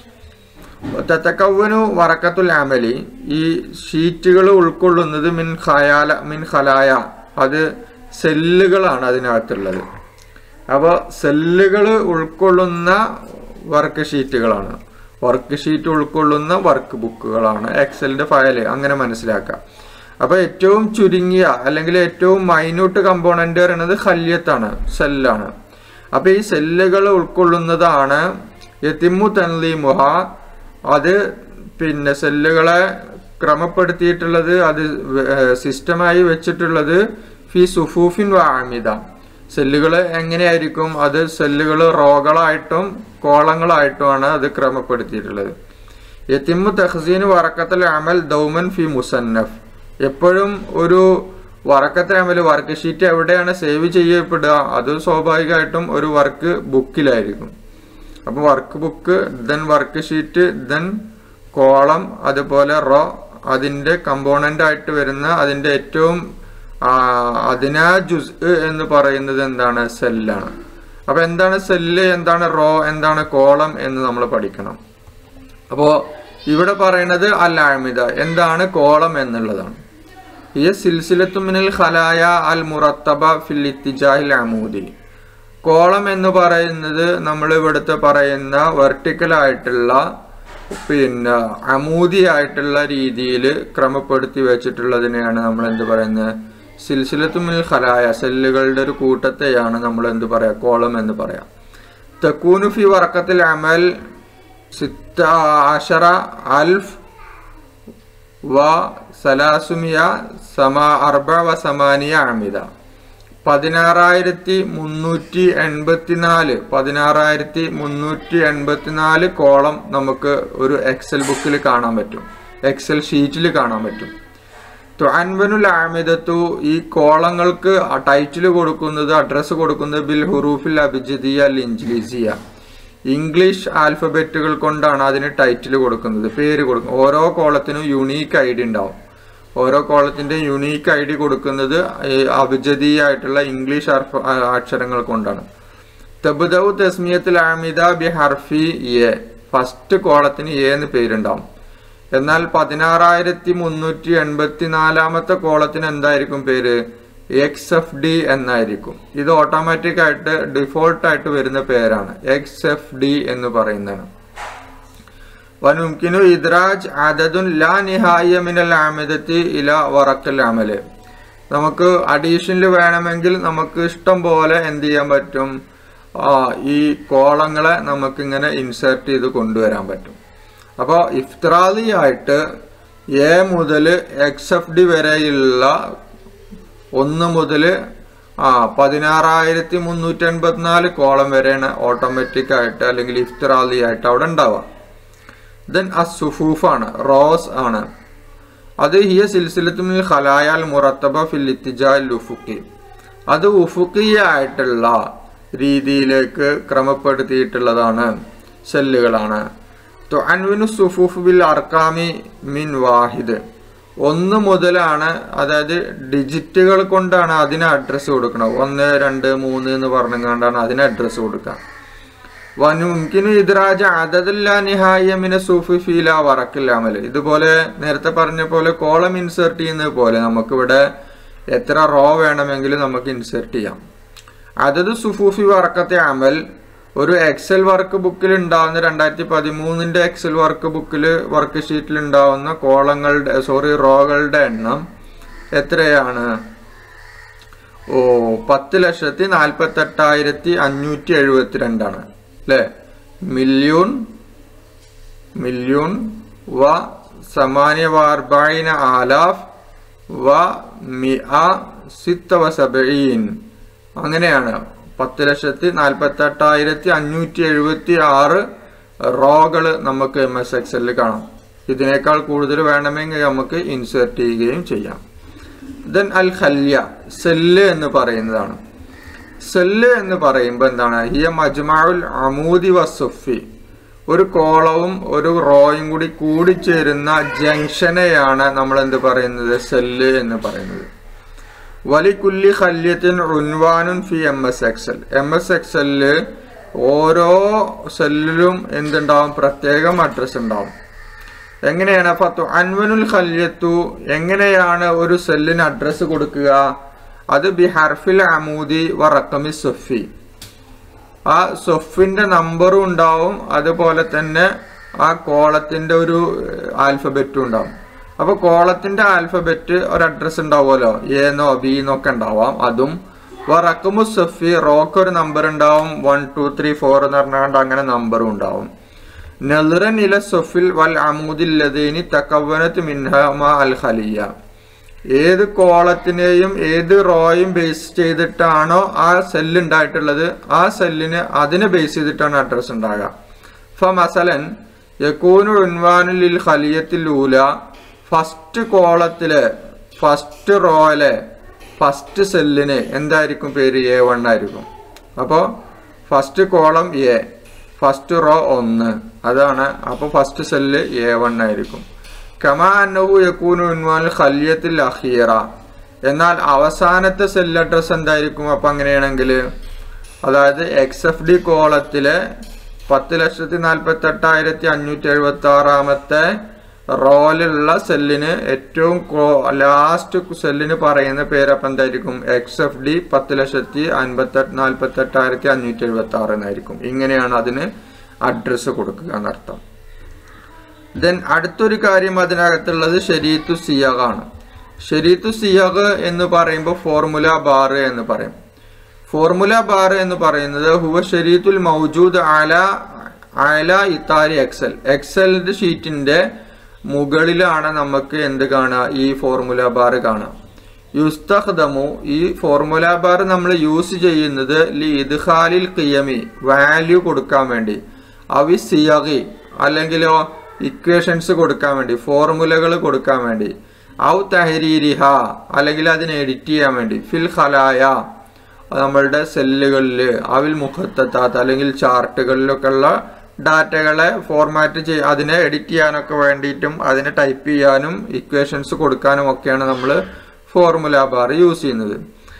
തത്തക്കവ്വനു വറക്കത്തുൽ ആമലി ഈ ഷീറ്റുകൾ ഉൾക്കൊള്ളുന്നത് മിൻ ഖയാല മിൻ ഖലായ അത് സെല്ലുകളാണ് അതിനകത്തുള്ളത് അപ്പോൾ സെല്ലുകൾ ഉൾക്കൊള്ളുന്ന വർക്ക് ഷീറ്റുകളാണ് വർക്ക് ഷീറ്റ് ഉൾക്കൊള്ളുന്ന വർക്ക് ബുക്കുകളാണ് എക്സലിന്റെ ഫയൽ അങ്ങനെ മനസ്സിലാക്കാം അപ്പോൾ ഏറ്റവും ചുരുങ്ങിയ അല്ലെങ്കിൽ ഏറ്റവും മൈന്യൂട്ട് കമ്പോണന്റ് പറയുന്നത് ഹല്യത്താണ് സെല്ലാണ് അപ്പോൾ ഈ സെല്ലുകൾ ഉൾക്കൊള്ളുന്നതാണ് യത്തിമു തൻലീമുഹ അത് പിന്നെ സെല്ലുകളെ ക്രമപ്പെടുത്തിയിട്ടുള്ളത് അത് സിസ്റ്റമായി വെച്ചിട്ടുള്ളത് ഫി സുഫൂഫിൻ വാമിത സെല്ലുകൾ എങ്ങനെയായിരിക്കും അത് സെല്ലുകൾ റോകളായിട്ടും കോളങ്ങളായിട്ടുമാണ് അത് ക്രമപ്പെടുത്തിയിട്ടുള്ളത് യത്തിമു തഹസീൻ വറക്കത്തൽ അമൽ ദൗമൻ ഫി മുസന്നഫ് എപ്പോഴും ഒരു വറക്കത്തെ അമൽ വർക്ക് ഷീറ്റ് എവിടെയാണ് സേവ് ചെയ്യപ്പെടുക അത് സ്വാഭാവികമായിട്ടും ഒരു വർക്ക് ബുക്കിലായിരിക്കും അപ്പോൾ work book then work sheet then column അതുപോലെ റോ അതിൻ്റെ കമ്പോണൻ്റ് ആയിട്ട് വരുന്ന അതിൻ്റെ ഏറ്റവും ആ, അതിനാ ജുസ് എന്ന് പറയുന്നത് എന്താണ് സെല്ലാണ് അപ്പോൾ എന്താണ് സെല്ല് എന്താണ് റോ എന്താണ് കോളം എന്ന് നമ്മൾ പഠിക്കണം അപ്പോൾ ഇവിടെ പറയുന്നത് അല്ലാമിത എന്താണ് കോളം എന്നുള്ളതാണ് ഈ സിൽസിലത്തു മിനൽ ഖലായ അൽ മുറത്തബ ഫിൽ ഇത്തിജാഹിൽ അമൂദി കോളം എന്ന് പറയുന്നത് നമ്മൾ ഇവിടുത്തെ പറയുന്ന വെർട്ടിക്കൽ ആയിട്ടുള്ള പിന്നെ അമൂതി ആയിട്ടുള്ള രീതിയിൽ ക്രമപ്പെടുത്തി വെച്ചിട്ടുള്ളതിനെയാണ് നമ്മൾ എന്ത് പറയുന്നത് സിൽസിലത്തു മിനൽ ഖലായ സെല്ലുകളുടെ ഒരു കൂട്ടത്തെയാണ് നമ്മൾ എന്ത് പറയാ കോളം എന്ന് പറയാം തക്കൂനു ഫി വറക്കത്തിൽ അമൽ സിത്ത അഷറ അൽഫ് വ സലാസുമിയ സമ അർബ വ സമാനിയ അമിത പതിനാറായിരത്തി മുന്നൂറ്റി എൺപത്തിനാല് പതിനാറായിരത്തി മുന്നൂറ്റി എൺപത്തിനാല് കോളം നമുക്ക് ഒരു എക്സൽ ബുക്കിൽ കാണാൻ പറ്റും എക്സൽ ഷീറ്റിൽ കാണാൻ പറ്റും ത്വാൻവനുൽ ആമിദത്തു ഈ കോളങ്ങൾക്ക് ടൈറ്റിൽ കൊടുക്കുന്നത് അഡ്രസ്സ് കൊടുക്കുന്നത് ബിൽ ഹുറൂഫിൽ അബിജിദിയ അൽ ഇൻജിലിസിയ ഇംഗ്ലീഷ് ആൽഫബറ്റുകൾ കൊണ്ടാണ് അതിന് ടൈറ്റിൽ കൊടുക്കുന്നത് പേര് കൊടുക്കും ഓരോ കോളത്തിനും യുണീക്ക് ഐ ഡി ഉണ്ടാവും ഓരോ കോളത്തിന്റെ യുണീക്ക് ഐ ഡി കൊടുക്കുന്നത് ഈ അഭിജതീയായിട്ടുള്ള ഇംഗ്ലീഷ് അർഫ- ആ, അക്ഷരങ്ങൾ കൊണ്ടാണ് തബുദൌ തസ്മിയത്തിൽ ആമിദ ബി ഹർഫി എ ഫസ്റ്റ് കോളത്തിന് എ എന്ന് പേരുണ്ടാവും എന്നാൽ പതിനാറായിരത്തി മുന്നൂറ്റി എൺപത്തി നാലാമത്തെ കോളത്തിന് എന്തായിരിക്കും പേര് എക്സ് എഫ് ഡി എന്നായിരിക്കും ഇത് ഓട്ടോമാറ്റിക് ആയിട്ട് ഡിഫോൾട്ട് ആയിട്ട് വരുന്ന പേരാണ് എക്സ് എഫ് ഡി എന്ന് പറയുന്നതാണ് വനുംകിനു ഇദ്രാജ് അദദുൻ ലാ നിഹായ മിനൽ ആമിദത്തി ഇല വറക്കൽ അമല് നമുക്ക് അഡീഷനിൽ വേണമെങ്കിൽ നമുക്ക് ഇഷ്ടം പോലെ എന്ത് ചെയ്യാൻ പറ്റും ആ, ഈ കോളങ്ങളെ നമുക്ക് ഇങ്ങനെ ഇൻസേർട്ട് ചെയ്ത് കൊണ്ടുവരാൻ പറ്റും അപ്പോൾ ഇഫ്ത്രാലി ആയിട്ട് എ മുതൽ എക്സ് എഫ് ഡി വരെയുള്ള ഒന്ന് മുതൽ ആ പതിനാറായിരത്തി മുന്നൂറ്റി എൺപത്തിനാല് കോളം വരെയാണ് ഓട്ടോമാറ്റിക് ആയിട്ട് അല്ലെങ്കിൽ ഇഫ്ത്രാലി ആയിട്ട് അവിടെ ഉണ്ടാവുക ദെൻ അസുഫൂഫാണ് റോസ് ആണ് അത് ഹിയ സിൽസിലത്തുമിൽ ഖലായാൽ മുറത്തബ ഫിൽ ഇത്തിജാൽ ഉഫുക്കി അത് ഉഫുക്കിയായിട്ടുള്ള രീതിയിലേക്ക് ക്രമപ്പെടുത്തിയിട്ടുള്ളതാണ് സെല്ലുകളാണ് അൻവിനു സുഫൂഫ് ബിൽ അർക്കാമി മിൻ വാഹിദ് ഒന്ന് മുതലാണ് അതായത് ഡിജിറ്റുകൾ കൊണ്ടാണ് അതിന് അഡ്രസ്സ് കൊടുക്കണം ഒന്ന് രണ്ട് മൂന്ന് എന്ന് പറഞ്ഞുകൊണ്ടാണ് അതിന് അഡ്രസ്സ് കൊടുക്കുക വനുംകിനു ഇദ്രാജ അതതല്ല നിഹായമിന സൂഫി ഫീല വറക്കില്ല അമല് ഇതുപോലെ നേരത്തെ പറഞ്ഞ പോലെ കോളം ഇൻസേർട്ട് ചെയ്യുന്നത് പോലെ നമുക്കിവിടെ എത്ര റോ വേണമെങ്കിലും നമുക്ക് ഇൻസേർട്ട് ചെയ്യാം അതത് സുഫൂഫി വറക്കത്തെ അമൽ ഒരു എക്സൽ വർക്ക് ബുക്കിൽ ഉണ്ടാവുന്ന രണ്ടായിരത്തി പതിമൂന്നിന്റെ എക്സൽ വർക്ക് ബുക്കിൽ വർക്ക് ഷീറ്റിൽ ഉണ്ടാവുന്ന കോളങ്ങളുടെ സോറി റോകളുടെ എണ്ണം എത്രയാണ് ഓ പത്ത് ലക്ഷത്തി നാൽപ്പത്തി എട്ടായിരത്തി അഞ്ഞൂറ്റി എഴുപത്തിരണ്ടാണ് അല്ലേ മില്യൂൺ മില്യൂൺ വ സമാനിയ വാർബൈന ആലാഫ് വ മിഅ സിത്ത വ സബഈൻ അങ്ങനെയാണ് പത്ത് ലക്ഷത്തി നാൽപ്പത്തി എട്ടായിരത്തി അഞ്ഞൂറ്റി എഴുപത്തി ആറ് റോകൾ നമുക്ക് എം എസ് എക്സലിൽ കാണാം ഇതിനേക്കാൾ കൂടുതൽ വേണമെങ്കിൽ നമുക്ക് ഇൻസേർട്ട് ചെയ്യുകയും ചെയ്യാം ദെൻ അൽ ഖല്യ സെല്ല് എന്ന് പറയുന്നതാണ് സെല്ല് എന്ന് പറയുമ്പോൾ എന്താണ് ഹിയ മജ്മാഉൽ അമൂദി വസുഫി ഒരു കോളവും ഒരു റോയും കൂടി കൂടിച്ചേരുന്ന ജംഗ്ഷനെയാണ് നമ്മൾ എന്ത് പറയുന്നത് സെല്ല് എന്ന് പറയുന്നത് വലിക്കുല്ലി ഖല്യത്തിൻ ഉൻവാനുൻ ഫി M S Excel M S എക്സലില് ഓരോ സെല്ലിലും എന്തുണ്ടാവും പ്രത്യേകം അഡ്രസ് ഉണ്ടാവും എങ്ങനെയാണ് ഫത്തു അൻവനുൽ ഖല്യത്തു എങ്ങനെയാണ് ഒരു സെല്ലിന് അഡ്രസ്സ് കൊടുക്കുക അത് ബി ഹർഫിൽ അമൂദി വ റക്കമി സൊഫി ആ സൊഫിന്റെ നമ്പറും ഉണ്ടാവും അതുപോലെ തന്നെ ആ കോളത്തിന്റെ ഒരു ആൽഫബറ്റും ഉണ്ടാവും അപ്പൊ കോളത്തിന്റെ ആൽഫബറ്റ് ഒരു അഡ്രസ് ഉണ്ടാവുമല്ലോ എന്നോ ബി എന്നൊക്കെ ഉണ്ടാവാം അതും റക്കമു സഫി റോക്ക് ഒരു നമ്പർ ഉണ്ടാവും വൺ ടു ത്രീ ഫോർ എന്ന് പറഞ്ഞാണ്ട് അങ്ങനെ നമ്പറും ഉണ്ടാവും നെലറൻ ഇല സൊഫിൽ വൽ അമൂദില്ലതീനി തക്കവനത്ത് മിൻഹമ അൽ ഖലിയ ഏത് കോളത്തിനെയും ഏത് റോയും ബേസ് ചെയ്തിട്ടാണോ ആ സെല്ല് ഉണ്ടായിട്ടുള്ളത് ആ സെല്ലിന് അതിനെ ബേസ് ചെയ്തിട്ടാണ് അഡ്രസ് ഉണ്ടാകുക ഫ മസലൻ യക്കൂനു ഉൻവാനുലിൽ ഖലിയത്തിൽ ഊല ഫസ്റ്റ് കോളത്തിലെ ഫസ്റ്റ് റോയിലെ ഫസ്റ്റ് സെല്ലിന് എന്തായിരിക്കും പേര് എ വൺ ആയിരിക്കും അപ്പോൾ first column A first row ഒന്ന് അതാണ് അപ്പോൾ ഫസ്റ്റ് സെല്ല് എ വൺ ആയിരിക്കും കമാ അന്നഹു യക്കൂനു ഉൻവാൻ ഖല്യത്തിൽ അഖീറ എന്നാൽ അവസാനത്തെ സെൽ അഡ്രസ് എന്തായിരിക്കും അപ്പം അങ്ങനെയാണെങ്കിൽ അതായത് എക്സ് എഫ് ഡി കോളത്തിലെ പത്ത് ലക്ഷത്തി നാൽപ്പത്തി എട്ടായിരത്തി അഞ്ഞൂറ്റി എഴുപത്തി ആറാമത്തെ റോയിലുള്ള സെല്ലിന് ഏറ്റവും ലാസ്റ്റ് സെല്ലിന് പറയുന്ന പേര് അപ്പം എന്തായിരിക്കും എക്സ് എഫ് ഡി പത്ത് ലക്ഷത്തി അൻപത്തെട്ട് നാൽപ്പത്തി എട്ടായിരത്തി അഞ്ഞൂറ്റി എഴുപത്തി ആറ് എന്നായിരിക്കും ഇങ്ങനെയാണ് അതിന് അഡ്രസ്സ് കൊടുക്കുക എന്നർത്ഥം ദെൻ അടുത്തൊരു കാര്യം അതിനകത്തുള്ളത് ഷെരീത്തു സിയഖാണ് ഷെരീത്തു സിയഖ് എന്ന് പറയുമ്പോൾ ഫോർമുല ബാർ എന്ന് പറയും ഫോർമുല ബാർ എന്ന് പറയുന്നത് ഹുവ ഷെരീത്തുൽ മൗജൂദ് ആല ആല ഇത്താരി എക്സൽ എക്സലിന്റെ ഷീറ്റിന്റെ മുകളിലാണ് നമുക്ക് എന്ത് കാണുക ഈ ഫോർമുല ബാർ കാണാം യുസ്തഖ്ദമു ഈ ഫോർമുല ബാർ നമ്മൾ യൂസ് ചെയ്യുന്നത് ലി ഇദ്ഖാലിൽ ഖിയമി വാല്യൂ കൊടുക്കാൻ വേണ്ടി അവി സിയഗി അല്ലെങ്കിലോ ഇക്വേഷൻസ് കൊടുക്കാൻ വേണ്ടി ഫോർമുലകൾ കൊടുക്കാൻ വേണ്ടി ഔ തഹരീരിഹ അല്ലെങ്കിൽ അതിനെ എഡിറ്റ് ചെയ്യാൻ വേണ്ടി ഫിൽ ഖലായ നമ്മളുടെ സെല്ലുകളിൽ അവിൽ മുഖത്തത്താത്ത അല്ലെങ്കിൽ ചാർട്ടുകളിലൊക്കെ ഉള്ള ഡാറ്റകളെ ഫോർമാറ്റ് ചെയ്യ അതിനെ എഡിറ്റ് ചെയ്യാനൊക്കെ വേണ്ടിയിട്ടും അതിനെ ടൈപ്പ് ചെയ്യാനും ഇക്വേഷൻസ് കൊടുക്കാനും ഒക്കെയാണ് നമ്മൾ ഫോർമുല ബാർ യൂസ് ചെയ്യുന്നത്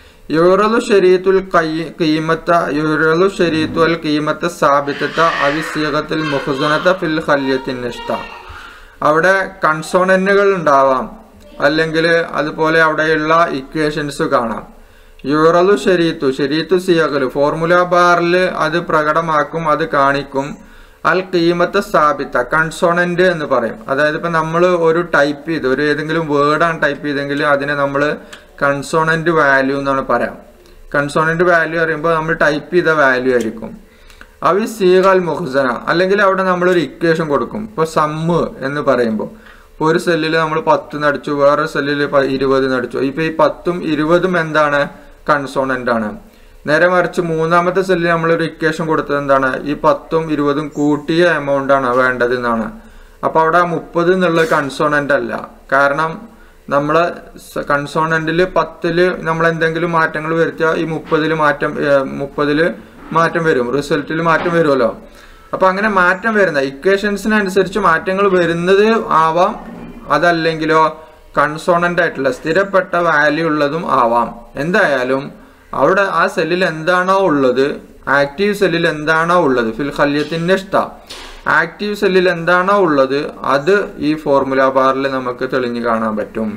യുറലു ഷരീത്തുൽ കീമത്ത യുറലു ഷരീത്തു അൽ കീമത്ത സ്ഥാപിത്തത്ത അവിസീകത്തിൽ മുഹസനത്ത ഫിൽ ഖല്യത്തിൻ ഇഷ്ട അവിടെ കൺസോണന്റുകൾ ഉണ്ടാവാം അല്ലെങ്കിൽ അതുപോലെ അവിടെയുള്ള ഇക്വേഷൻസ് കാണാം യുറലു ഷരീത്തു ഷരീത്തു സിയകല് ഫോർമുല ബാറിൽ അത് പ്രകടമാക്കും അത് കാണിക്കും അൽ കീമത്ത് സ്ഥാപിത്ത കൺസോണന്റ് എന്ന് പറയും അതായത് ഇപ്പൊ നമ്മൾ ഒരു ടൈപ്പ് ചെയ്ത് ഒരു ഏതെങ്കിലും വേർഡാണ് ടൈപ്പ് ചെയ്തെങ്കിൽ അതിനെ നമ്മൾ കൺസോണന്റ് വാല്യൂ എന്നാണ് പറയാം കൺസോണന്റ് വാല്യൂ പറയുമ്പോൾ നമ്മൾ ടൈപ്പ് ചെയ്ത വാല്യൂ ആയിരിക്കും അവി സീഗൽ മുഹസന അല്ലെങ്കിൽ അവിടെ നമ്മളൊരു ഇക്വേഷൻ കൊടുക്കും ഇപ്പൊ സമ്മ് എന്ന് പറയുമ്പോൾ ഇപ്പോൾ ഒരു സെല്ലിൽ നമ്മൾ പത്ത് നടിച്ചു വേറെ സെല്ലിൽ ഇരുപത് നടിച്ചു ഇപ്പൊ ഈ പത്തും ഇരുപതും എന്താണ് കൺസോണന്റ് ആണ് നേരെ മറിച്ച് മൂന്നാമത്തെ സെല്ലിൽ നമ്മളൊരു ഇക്വേഷൻ കൊടുത്തത് എന്താണ് ഈ പത്തും ഇരുപതും കൂട്ടിയ എമൗണ്ട് ആണ് വേണ്ടത് എന്നാണ് അപ്പൊ അവിടെ മുപ്പത് എന്നുള്ള കൺസോണന്റ് അല്ല കാരണം നമ്മൾ കൺസോണന്റിൽ പത്തില് നമ്മൾ എന്തെങ്കിലും മാറ്റങ്ങൾ വരുത്തിയാൽ ഈ മുപ്പതിൽ മാറ്റം മുപ്പതില് മാറ്റം വരും റിസൾട്ടിൽ മാറ്റം വരുമല്ലോ അപ്പൊ അങ്ങനെ മാറ്റം വരുന്ന ഇക്വേഷൻസിനനുസരിച്ച് മാറ്റങ്ങൾ വരുന്നത് ആവാം അതല്ലെങ്കിലോ കൺസോണന്റ് ആയിട്ടുള്ള സ്ഥിരപ്പെട്ട വാല്യൂ ഉള്ളതും ആവാം എന്തായാലും അവിടെ ആ സെല്ലിൽ എന്താണോ ഉള്ളത് ആക്റ്റീവ് സെല്ലിൽ എന്താണോ ഉള്ളത് ഫിൽ ഖല്യത്തിന്റെ ഇഷ്ട ആക്റ്റീവ് സെല്ലിൽ എന്താണോ ഉള്ളത് അത് ഈ ഫോർമുല ബാറിൽ നമുക്ക് തെളിഞ്ഞു കാണാൻ പറ്റും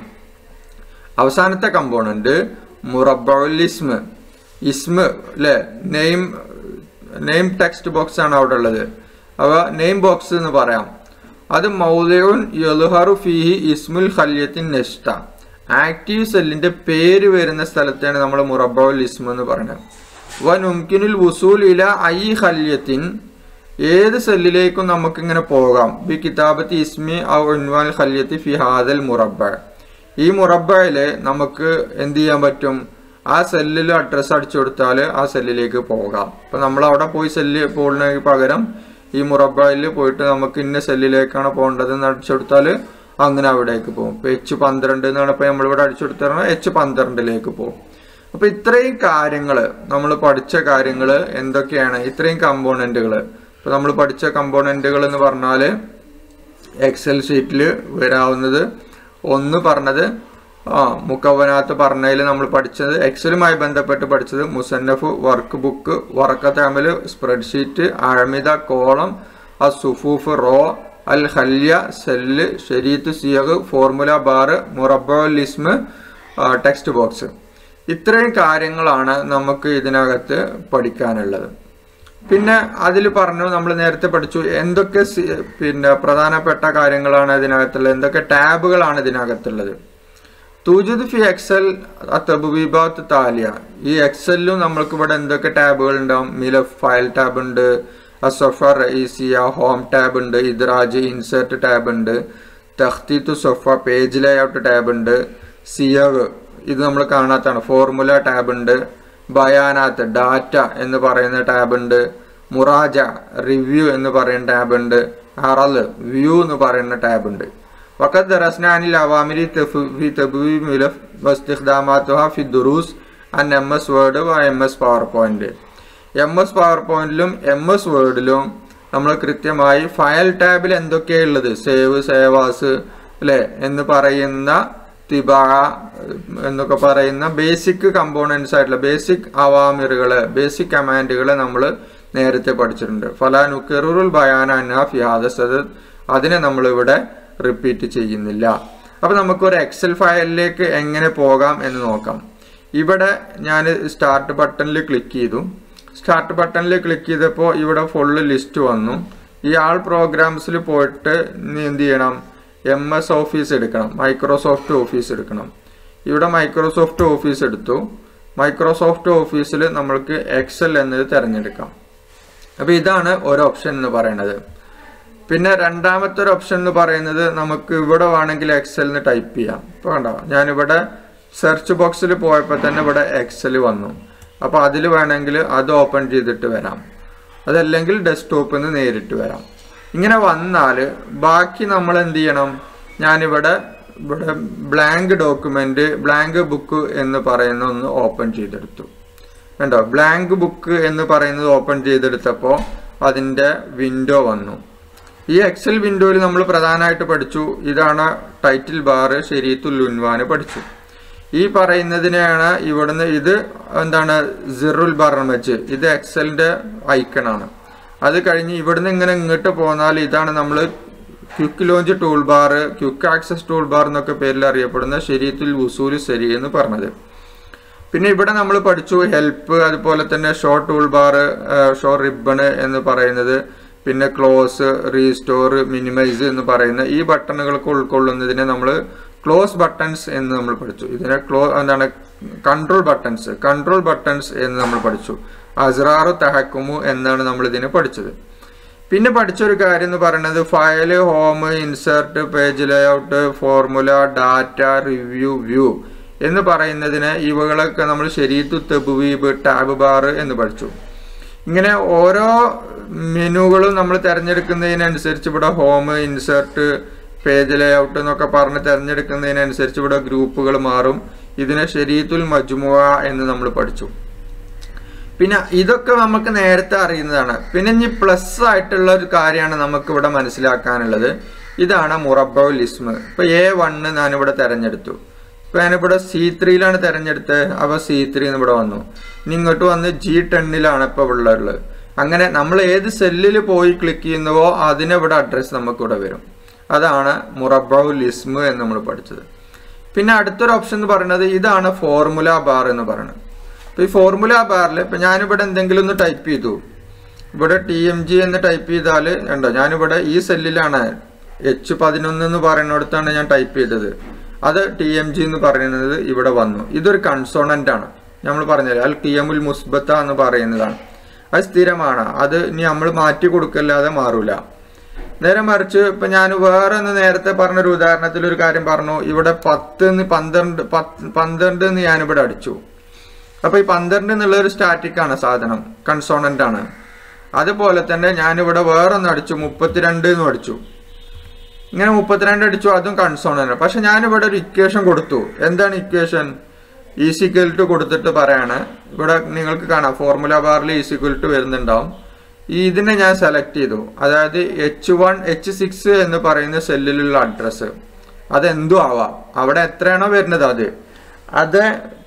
അവസാനത്തെ കമ്പോണന്റ് മുറബുൽ ഇസ്മ ഇസ്മ അല്ലെ നെയിം നെയിം ടെക്സ്റ്റ് ബോക്സ് ആണ് അവിടെ ഉള്ളത് അവ നെയിം ബോക്സ് എന്ന് പറയാം അത് മൗലയുൻ യലുഹറു ഫിഹി ഇസ്മുൽ ഖല്യത്തിൻ നെസ്റ്റ ആക്റ്റീവ് സെല്ലിന്റെ പേര് വരുന്ന സ്ഥലത്താണ് നമ്മൾ മുറബുൽ ഇസ്മ എന്ന് പറയുന്നത് വ നുംകിനുൽ വുസൂൽ ഇല ഐ ഖല്യത്തിൻ ഏത് സെല്ലിലേക്കും നമുക്ക് ഇങ്ങനെ പോകാം ബി കിതാബത്തി ഇസ്മി ഔ ഉൻവാൽ ഖല്യത്തി ഫി ഹാദൽ മുറബ ഈ മുറബയില് നമുക്ക് എന്ത് ചെയ്യാൻ പറ്റും ആ സെല്ലിൽ അഡ്രസ്സ് അടിച്ചു കൊടുത്താൽ ആ സെല്ലിലേക്ക് പോകാം അപ്പൊ നമ്മൾ അവിടെ പോയി സെല്ല് പോകുന്നതിന് പകരം ഈ മുറബയിൽ പോയിട്ട് നമുക്ക് ഇന്ന സെല്ലിലേക്കാണ് പോകേണ്ടത് എന്ന് അടിച്ചു കൊടുത്താൽ അങ്ങനെ അവിടേക്ക് പോകും ഇപ്പൊ എച്ച് പന്ത്രണ്ട് എന്നാണ് ഇപ്പൊ നമ്മളിവിടെ അടിച്ചു കൊടുത്തത് എച്ച് പന്ത്രണ്ടിലേക്ക് പോകും അപ്പൊ ഇത്രയും കാര്യങ്ങൾ നമ്മൾ പഠിച്ച കാര്യങ്ങൾ എന്തൊക്കെയാണ് ഇത്രയും കമ്പോണന്റുകൾ ഇപ്പൊ നമ്മൾ പഠിച്ച കമ്പോണന്റുകൾ എന്ന് പറഞ്ഞാൽ എക്സൽ ഷീറ്റിൽ വരാവുന്നത് ഒന്ന് പറഞ്ഞത് ആ മുക്കവനകത്ത് പറഞ്ഞതിൽ നമ്മൾ പഠിച്ചത് എക്സലുമായി ബന്ധപ്പെട്ട് പഠിച്ചത് മുസന്നഫ് വർക്ക് ബുക്ക് വറക്കത്താമൽ സ്പ്രെഡ്ഷീറ്റ് അഴമിത കോളം അ സുഫൂഫ് റോ അൽ ഹല്യ സെല്ല് ഷെരീത്ത് സിയഗ് ഫോർമുല ബാർ മുറബോലിസ്മ് ടെക്സ്റ്റ് ബോക്സ് ഇത്രയും കാര്യങ്ങളാണ് നമുക്ക് ഇതിനകത്ത് പഠിക്കാനുള്ളത് പിന്നെ അതിൽ പറഞ്ഞു നമ്മൾ നേരത്തെ പഠിച്ചു എന്തൊക്കെ സി- പിന്നെ പ്രധാനപ്പെട്ട കാര്യങ്ങളാണ് ഇതിനകത്തുള്ളത് എന്തൊക്കെ ടാബുകളാണ് ഇതിനകത്തുള്ളത് തൂജിദ് ഫി എക്സൽ തബുബീബാത്ത് താലിയ ഈ എക്സലിലും നമ്മൾക്ക് ഇവിടെ എന്തൊക്കെ ടാബുകൾ ഉണ്ടാവും മിലഫ് ഫയൽ ടാബ് ഉണ്ട് അസഫ റഈസിയ ഹോം ടാബ് ഉണ്ട് ഇദ്രാജ് ഇൻസേർട്ട് ടാബ് ഉണ്ട് തഖ്തീത്തു സൊഫ പേജ് ലേഔട്ട് ടാബ് ഉണ്ട് സിയവ് ഇത് നമ്മൾ കാണാത്താണ് ഫോർമുല ടാബ് ഉണ്ട് ബയാനാത്ത് ഡാറ്റ എന്ന് പറയുന്ന ടാബ് ഉണ്ട് മുറാജ റിവ്യൂ എന്ന് പറയുന്ന ടാബ് ഉണ്ട് അറല് വ്യൂ എന്ന് പറയുന്ന ടാബ് ഉണ്ട് وقد درسنا عن العوامل تف- في تبويب ملف واستخداماتها في الدروس عن MS Word و MS PowerPoint M S power പോയിന്റിലും എം എസ് വേർഡിലും നമ്മൾ കൃത്യമായി ഫയൽ ടാബിൽ എന്തൊക്കെയാണ് ഉള്ളത് സേവ് സേവാസ് അല്ലെ എന്ന് പറയുന്ന തിബ എന്നൊക്കെ പറയുന്ന ബേസിക് കമ്പോണൻസ് ആയിട്ടുള്ള ബേസിക് അവാമിറുകള് ബേസിക് കമാൻഡുകള് നമ്മൾ നേരത്തെ പഠിച്ചിട്ടുണ്ട് ഫലാനുക്കറുൽ ബയാന അന്ന ഫിയാദസദ് അതിനെ നമ്മൾ ഇവിടെ റിപ്പീറ്റ് ചെയ്യുന്നില്ല അപ്പൊ നമുക്കൊരു എക്സൽ ഫയലിലേക്ക് എങ്ങനെ പോകാം എന്ന് നോക്കാം ഇവിടെ ഞാൻ സ്റ്റാർട്ട് ബട്ടണിൽ ക്ലിക്ക് ചെയ്തു സ്റ്റാർട്ട് ബട്ടണിൽ ക്ലിക്ക് ചെയ്തപ്പോൾ ഇവിടെ ഫുള്ള് ലിസ്റ്റ് വന്നു ഈ ആൾ പ്രോഗ്രാംസിൽ പോയിട്ട് ഇനി എന്ത് ചെയ്യണം എം എസ് ഓഫീസ് എടുക്കണം മൈക്രോസോഫ്റ്റ് ഓഫീസ് എടുക്കണം ഇവിടെ മൈക്രോസോഫ്റ്റ് ഓഫീസ് എടുത്തു മൈക്രോസോഫ്റ്റ് ഓഫീസിൽ നമ്മൾക്ക് എക്സൽ എന്നത് തിരഞ്ഞെടുക്കാം അപ്പോൾ ഇതാണ് ഒരു ഓപ്ഷൻ എന്ന് പറയുന്നത് പിന്നെ രണ്ടാമത്തെ ഒരു ഓപ്ഷൻ എന്ന് പറയുന്നത് നമുക്ക് ഇവിടെ വേണമെങ്കിൽ എക്സലിന് ടൈപ്പ് ചെയ്യാം ഇപ്പോൾ കണ്ടോ ഞാനിവിടെ സെർച്ച് ബോക്സിൽ പോയപ്പോൾ തന്നെ ഇവിടെ എക്സൽ വന്നു അപ്പോൾ അതിൽ വേണമെങ്കിൽ അത് ഓപ്പൺ ചെയ്തിട്ട് വരാം അതല്ലെങ്കിൽ ഡെസ്ക്ടോപ്പിൽ നിന്ന് നേരിട്ട് വരാം ഇങ്ങനെ വന്നാൽ ബാക്കി നമ്മൾ എന്ത് ചെയ്യണം ഞാനിവിടെ ഇവിടെ ബ്ലാങ്ക് ഡോക്യുമെന്റ് ബ്ലാങ്ക് ബുക്ക് എന്ന് പറയുന്ന ഒന്ന് ഓപ്പൺ ചെയ്തെടുത്തു കണ്ടോ ബ്ലാങ്ക് ബുക്ക് എന്ന് പറയുന്നത് ഓപ്പൺ ചെയ്തെടുത്തപ്പോൾ അതിൻ്റെ വിൻഡോ വന്നു ഈ എക്സൽ വിൻഡോയിൽ നമ്മൾ പ്രധാനമായിട്ട് പഠിച്ചു ഇതാണ് ടൈറ്റിൽ ബാർ ശരീത്തുൽ ഉൻവാന് പഠിച്ചു ഈ പറയുന്നതിനെയാണ് ഇവിടുന്ന് ഇത് എന്താണ് സിറുൽ ബർമജ് ഇത് എക്സലിന്റെ ഐക്കണാണ് അത് കഴിഞ്ഞ് ഇവിടുന്ന് ഇങ്ങനെ ഇങ്ങോട്ട് പോന്നാൽ ഇതാണ് നമ്മൾ quick launch tool bar quick access tool bar എന്നൊക്കെ പേരിൽ അറിയപ്പെടുന്ന ശരീരത്തിൽ ഉസൂല് ശരി എന്ന് പറഞ്ഞത് പിന്നെ ഇവിടെ നമ്മൾ പഠിച്ചു ഹെൽപ്പ് അതുപോലെ തന്നെ show tool bar show ribbon എന്ന് പറയുന്നത് പിന്നെ ക്ലോസ് റീസ്റ്റോർ മിനിമൈസ് എന്ന് പറയുന്ന ഈ ബട്ടണുകൾക്ക് ഉൾക്കൊള്ളുന്നതിനെ നമ്മൾ ക്ലോസ് ബട്ടൺസ് എന്ന് നമ്മൾ പഠിച്ചു ഇതിനെ ക്ലോ എന്താണ് കൺട്രോൾ ബട്ടൺസ് കൺട്രോൾ ബട്ടൺസ് എന്ന് നമ്മൾ പഠിച്ചു അസ്റാറു തഹക്കുമു എന്നാണ് നമ്മൾ ഇതിനെ പഠിച്ചത് പിന്നെ പഠിച്ചൊരു കാര്യം എന്ന് പറയുന്നത് file home insert page layout formula data review view എന്ന് പറയുന്നതിന് ഇവകളൊക്കെ നമ്മൾ ശരീരത്തു തെബുവീബ് ടാബ് ബാർ എന്ന് പഠിച്ചു ഇങ്ങനെ ഓരോ മെനുകളും നമ്മൾ തിരഞ്ഞെടുക്കുന്നതിനനുസരിച്ച് ഇവിടെ ഹോം ഇൻസേർട്ട് പേജ് ലേഔട്ട് എന്നൊക്കെ പറഞ്ഞ് തിരഞ്ഞെടുക്കുന്നതിനനുസരിച്ച് ഇവിടെ ഗ്രൂപ്പുകൾ മാറും ഇതിനെ ഷെരീത്തുൽ മജ്മുവ എന്ന് നമ്മൾ പഠിച്ചു പിന്നെ ഇതൊക്കെ നമുക്ക് നേരത്തെ അറിയുന്നതാണ് പിന്നെ ഇനി പ്ലസ് ആയിട്ടുള്ള ഒരു കാര്യമാണ് നമുക്ക് ഇവിടെ മനസ്സിലാക്കാനുള്ളത് ഇതാണ് മുറബൗൽ ഇസ്മ ഇപ്പൊ എ വണ്ണ് ഞാനിവിടെ തെരഞ്ഞെടുത്തു ഇപ്പൊ ഞാനിവിടെ സി ത്രീയിലാണ് തെരഞ്ഞെടുത്തത് അപ്പൊ സി ത്രീ എന്ന് ഇവിടെ വന്നു ഇനി ഇങ്ങോട്ട് വന്ന് ജി ടെന്നിലാണ് ഇപ്പൊ ഉള്ളത് അങ്ങനെ നമ്മൾ ഏത് സെല്ലിൽ പോയി ക്ലിക്ക് ചെയ്യുന്നുവോ അതിന് ഇവിടെ അഡ്രസ്സ് നമുക്ക് ഇവിടെ വരും അതാണ് മുറബൗൽ ഇസ്മ എന്ന് നമ്മൾ പഠിച്ചത് പിന്നെ അടുത്തൊരു ഓപ്ഷൻ എന്ന് പറയുന്നത് ഇതാണ് ഫോർമുല ബാർ എന്ന് പറയുന്നത് ഇപ്പൊ ഈ ഫോർമുല ബാറിൽ ഇപ്പൊ ഞാനിവിടെ എന്തെങ്കിലും ഒന്ന് ടൈപ്പ് ചെയ്തു ഇവിടെ ടി എം ജി എന്ന് ടൈപ്പ് ചെയ്താൽ ഉണ്ടോ ഞാനിവിടെ ഈ സെല്ലിലാണ് എച്ച് പതിനൊന്ന് എന്ന് പറയുന്നിടത്താണ് ഞാൻ ടൈപ്പ് ചെയ്തത് അത് ടി എം ജി എന്ന് പറയുന്നത് ഇവിടെ വന്നു ഇതൊരു കൺസോണന്റ് ആണ് നമ്മൾ പറഞ്ഞത് അൽ ടി എമുൽ മുസ്ബത്ത എന്ന് പറയുന്നതാണ് അത് സ്ഥിരമാണ് അത് ഇനി നമ്മൾ മാറ്റി കൊടുക്കല്ലാതെ മാറൂല നേരെ മറിച്ച് ഇപ്പൊ ഞാൻ വേറെ ഒന്ന് നേരത്തെ പറഞ്ഞൊരു ഉദാഹരണത്തിൽ ഒരു കാര്യം പറഞ്ഞു ഇവിടെ പത്ത് പന്ത്രണ്ട് പത്ത് പന്ത്രണ്ട് എന്ന് ഞാനിവിടെ അടിച്ചു അപ്പൊ ഈ പന്ത്രണ്ട് എന്നുള്ള ഒരു സ്റ്റാറ്റിക് ആണ് സാധനം കൺസോണന്റ് ആണ് അതുപോലെ തന്നെ ഞാനിവിടെ വേറൊന്ന് അടിച്ചു മുപ്പത്തിരണ്ട് എന്ന് അടിച്ചു ഇങ്ങനെ മുപ്പത്തിരണ്ട് അടിച്ചു അതും കൺസോണന്റ് പക്ഷെ ഞാനിവിടെ ഒരു ഇക്വേഷൻ കൊടുത്തു എന്താണ് ഇക്വേഷൻ ഈസിക്വൽ ടു കൊടുത്തിട്ട് പറയാണ് ഇവിടെ നിങ്ങൾക്ക് കാണാം ഫോർമുല ബാറിൽ ഈസിക്വൽ ടു വരുന്നുണ്ടാവും ഈ ഇതിനെ ഞാൻ സെലക്ട് ചെയ്തു അതായത് എച്ച് വൺ എച്ച് സിക്സ് എന്ന് പറയുന്ന സെല്ലിലുള്ള അഡ്രസ്സ് അതെന്തും ആവാം അവിടെ എത്രയാണോ വരുന്നത് അത് അത്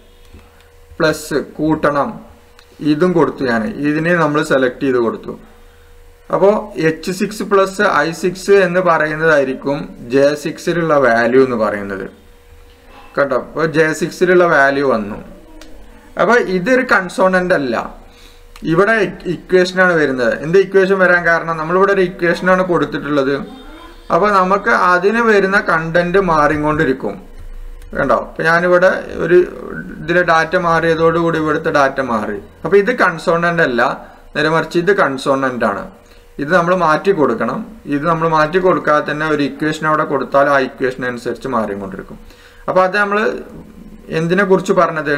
പ്ലസ് കൂട്ടണം ഇതും കൊടുത്തു ഞാൻ ഇതിനെ നമ്മൾ സെലക്ട് ചെയ്ത് കൊടുത്തു അപ്പോൾ H six plus I six എന്ന് പറയുന്നതായിരിക്കും ജെ സിക്സിലുള്ള വാല്യൂ എന്ന് പറയുന്നത് കേട്ടോ അപ്പോൾ ജെ സിക്സിലുള്ള വാല്യൂ വന്നു അപ്പോൾ ഇതൊരു കൺസോണന്റ് അല്ല ഇവിടെ ഇക്വേഷനാണ് വരുന്നത് എന്ത് ഇക്വേഷൻ വരാൻ കാരണം നമ്മളിവിടെ ഒരു ഇക്വേഷനാണ് കൊടുത്തിട്ടുള്ളത് അപ്പോൾ നമുക്ക് അതിന് വരുന്ന കണ്ടന്റ് മാറിക്കൊണ്ടിരിക്കും കണ്ടോ അപ്പൊ ഞാനിവിടെ ഒരു ഇതിലെ ഡാറ്റ മാറിയതോടുകൂടി ഇവിടുത്തെ ഡാറ്റ മാറി അപ്പൊ ഇത് കൺസോണന്റ് അല്ല നേരെ മറിച്ച് ഇത് കൺസോണന്റ് ആണ് ഇത് നമ്മൾ മാറ്റി കൊടുക്കണം ഇത് നമ്മൾ മാറ്റി കൊടുക്കാതെ തന്നെ ഒരു ഇക്വേഷൻ അവിടെ കൊടുത്താൽ ആ ഇക്വേഷൻ അനുസരിച്ച് മാറിക്കൊണ്ടിരിക്കും അപ്പൊ അത് നമ്മൾ എന്തിനെ കുറിച്ച് പറഞ്ഞത്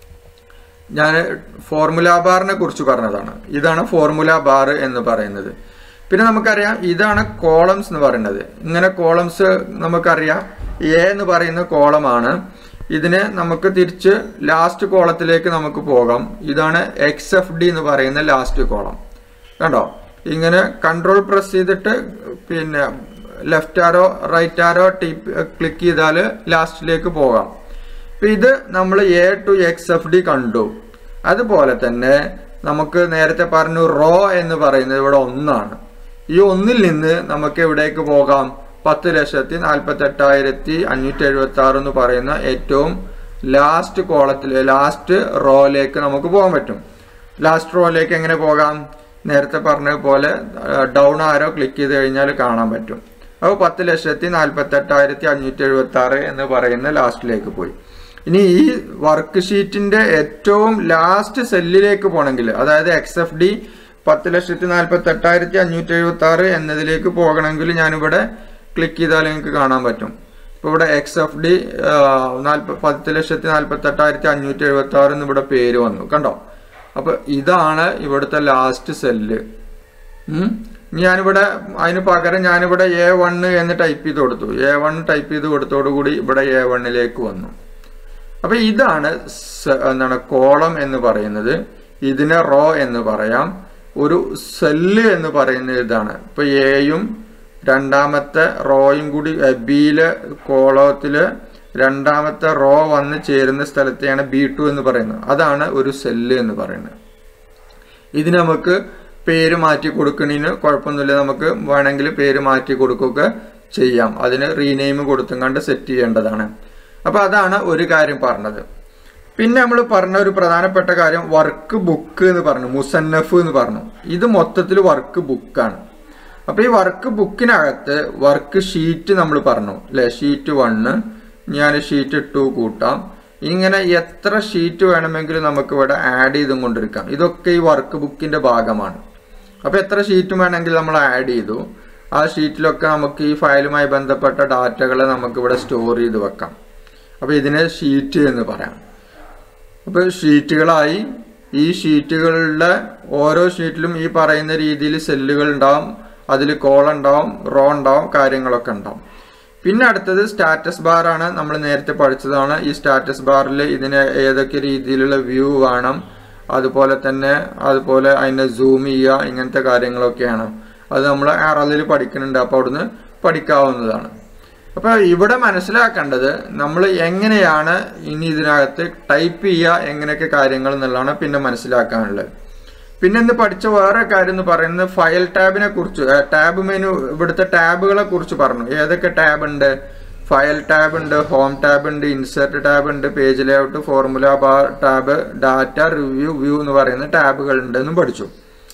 ഞാൻ ഫോർമുല ബാറിനെ കുറിച്ച് പറഞ്ഞതാണ് ഇതാണ് ഫോർമുല ബാർ എന്ന് പറയുന്നത് പിന്നെ നമുക്കറിയാം ഇതാണ് കോളംസ് എന്ന് പറയുന്നത് ഇങ്ങനെ കോളംസ് നമുക്കറിയാം എ എന്ന് പറയുന്ന കോളമാണ് ഇതിന് നമുക്ക് തിരിച്ച് ലാസ്റ്റ് കോളത്തിലേക്ക് നമുക്ക് പോകാം ഇതാണ് എക്സ് എഫ് ഡി എന്ന് പറയുന്ന ലാസ്റ്റ് കോളം കണ്ടോ ഇങ്ങനെ കൺട്രോൾ പ്രസ് ചെയ്തിട്ട് പിന്നെ ലെഫ്റ്റ് ആരോ റൈറ്റ് ആരോ ടീപ്പ് ക്ലിക്ക് ചെയ്താൽ ലാസ്റ്റിലേക്ക് പോകാം അപ്പൊ ഇത് നമ്മൾ A to X F D കണ്ടു അതുപോലെ തന്നെ നമുക്ക് നേരത്തെ പറഞ്ഞു റോ എന്ന് പറയുന്നത് ഇവിടെ ഒന്നാണ് ഈ ഒന്നിൽ നിന്ന് നമുക്ക് എവിടേക്ക് പോകാം പത്ത് ലക്ഷത്തി നാൽപ്പത്തി എട്ടായിരത്തി അഞ്ഞൂറ്റി എഴുപത്തി ആറ് എന്ന് പറയുന്ന ഏറ്റവും ലാസ്റ്റ് കോളത്തില് ലാസ്റ്റ് റോയിലേക്ക് നമുക്ക് പോകാൻ പറ്റും ലാസ്റ്റ് റോയിലേക്ക് എങ്ങനെ പോകാം നേരത്തെ പറഞ്ഞ പോലെ ഡൗൺ ആരോ ക്ലിക്ക് ചെയ്ത് കഴിഞ്ഞാൽ കാണാൻ പറ്റും അപ്പോൾ പത്ത് ലക്ഷത്തി നാൽപ്പത്തി എട്ടായിരത്തി അഞ്ഞൂറ്റി എഴുപത്തി ആറ് എന്ന് പറയുന്ന ലാസ്റ്റിലേക്ക് പോയി ഇനി ഈ വർക്ക് ഷീറ്റിന്റെ ഏറ്റവും ലാസ്റ്റ് സെല്ലിലേക്ക് പോകണമെങ്കിൽ അതായത് എക്സ് എഫ് ഡി പത്ത് ലക്ഷത്തി നാൽപ്പത്തി എട്ടായിരത്തി അഞ്ഞൂറ്റി എഴുപത്തി ആറ് എന്നതിലേക്ക് പോകണമെങ്കിൽ ഞാനിവിടെ ക്ലിക്ക് ചെയ്താൽ നിങ്ങൾക്ക് കാണാൻ പറ്റും ഇപ്പോൾ ഇവിടെ എക്സ് എഫ് ഡി നാൽപ്പ പത്ത് ലക്ഷത്തി നാൽപ്പത്തി എട്ടായിരത്തി അഞ്ഞൂറ്റി എഴുപത്തി ആറ് എന്ന് ഇവിടെ പേര് വന്നു കണ്ടോ അപ്പൊ ഇതാണ് ഇവിടുത്തെ ലാസ്റ്റ് സെല്ല് ഞാനിവിടെ അതിന് പകരം ഞാനിവിടെ എ വണ്ണ് എന്ന് ടൈപ്പ് ചെയ്ത് കൊടുത്തു എ വൺ ടൈപ്പ് ചെയ്ത് കൊടുത്തോടുകൂടി ഇവിടെ എ വണ്ണിലേക്ക് വന്നു അപ്പൊ ഇതാണ് എന്താണ് കോളം എന്ന് പറയുന്നത് ഇതിനെ റോ എന്ന് പറയാം ഒരു സെല്ല് എന്ന് പറയുന്ന ഇതാണ് ഇപ്പൊ എയും രണ്ടാമത്തെ റോയും കൂടി ബിയിലെ കോളത്തില് രണ്ടാമത്തെ റോ വന്ന് ചേരുന്ന സ്ഥലത്തെയാണ് ബി ടു എന്ന് പറയുന്നത് അതാണ് ഒരു സെല്ല് എന്ന് പറയുന്നത് ഇതിന് നമുക്ക് പേര് മാറ്റി കൊടുക്കണതിന് കുഴപ്പമൊന്നുമില്ല നമുക്ക് വേണമെങ്കിൽ പേര് മാറ്റി കൊടുക്കുകയൊക്കെ ചെയ്യാം അതിന് റീനെയിം കൊടുത്തും കണ്ട് സെറ്റ് ചെയ്യേണ്ടതാണ് അപ്പൊ അതാണ് ഒരു കാര്യം പറഞ്ഞത് പിന്നെ നമ്മൾ പറഞ്ഞ ഒരു പ്രധാനപ്പെട്ട കാര്യം വർക്ക് ബുക്ക് എന്ന് പറഞ്ഞു മുസന്നഫ് എന്ന് പറഞ്ഞു ഇത് മൊത്തത്തിൽ വർക്ക് ബുക്കാണ് അപ്പൊ ഈ വർക്ക് ബുക്കിനകത്ത് വർക്ക് ഷീറ്റ് നമ്മൾ പറഞ്ഞു അല്ലെ ഷീറ്റ് വണ്ണ് ഞാൻ ഷീറ്റ് ടു കൂട്ടാം ഇങ്ങനെ എത്ര ഷീറ്റ് വേണമെങ്കിലും നമുക്ക് ഇവിടെ ആഡ് ചെയ്തും കൊണ്ടിരിക്കാം ഇതൊക്കെ ഈ വർക്ക് ബുക്കിന്റെ ഭാഗമാണ് അപ്പൊ എത്ര ഷീറ്റ് വേണമെങ്കിൽ നമ്മൾ ആഡ് ചെയ്തു ആ ഷീറ്റിലൊക്കെ നമുക്ക് ഈ ഫയലുമായി ബന്ധപ്പെട്ട ഡാറ്റകളെ നമുക്ക് ഇവിടെ സ്റ്റോർ ചെയ്ത് വെക്കാം അപ്പൊ ഇതിനെ ഷീറ്റ് എന്ന് പറയാം അപ്പൊ ഷീറ്റുകളായി ഈ ഷീറ്റുകളുടെ ഓരോ ഷീറ്റിലും ഈ പറയുന്ന രീതിയിൽ സെല്ലുകൾ ഉണ്ടാവും അതിൽ കോൾ ഉണ്ടാവും റോ ഉണ്ടാവും കാര്യങ്ങളൊക്കെ ഉണ്ടാവും പിന്നെ അടുത്തത് സ്റ്റാറ്റസ് ബാർ ആണ് നമ്മൾ നേരത്തെ പഠിച്ചതാണ് ഈ സ്റ്റാറ്റസ് ബാറിൽ ഇതിന് ഏതൊക്കെ രീതിയിലുള്ള വ്യൂ വേണം അതുപോലെ തന്നെ അതുപോലെ അതിനെ സൂം ചെയ്യുക ഇങ്ങനത്തെ കാര്യങ്ങളൊക്കെയാണ് അത് നമ്മൾ ആറലിൽ പഠിക്കുന്നുണ്ട് അപ്പോൾ അവിടുന്ന് പഠിക്കാവുന്നതാണ് അപ്പൊ ഇവിടെ മനസ്സിലാക്കേണ്ടത് നമ്മൾ എങ്ങനെയാണ് ഇനി ഇതിനകത്ത് ടൈപ്പ് ചെയ്യുക എങ്ങനെയൊക്കെ കാര്യങ്ങൾ എന്നുള്ളതാണ് പിന്നെ മനസ്സിലാക്കാനുള്ളത് പിന്നെ ഇന്ന് പഠിച്ച വേറെ കാര്യം എന്ന് പറയുന്നത് ഫയൽ ടാബിനെ കുറിച്ച് ടാബ് മെനു ഇവിടുത്തെ ടാബുകളെ കുറിച്ച് പറഞ്ഞു ഏതൊക്കെ ടാബ് ഉണ്ട് ഫയൽ ടാബ് ഉണ്ട് ഹോം ടാബ് ഉണ്ട് ഇൻസെർട്ട് ടാബ് ഉണ്ട് page layout formula bar tab data review view എന്ന് പറയുന്ന ടാബുകൾ ഉണ്ടെന്നും പഠിച്ചു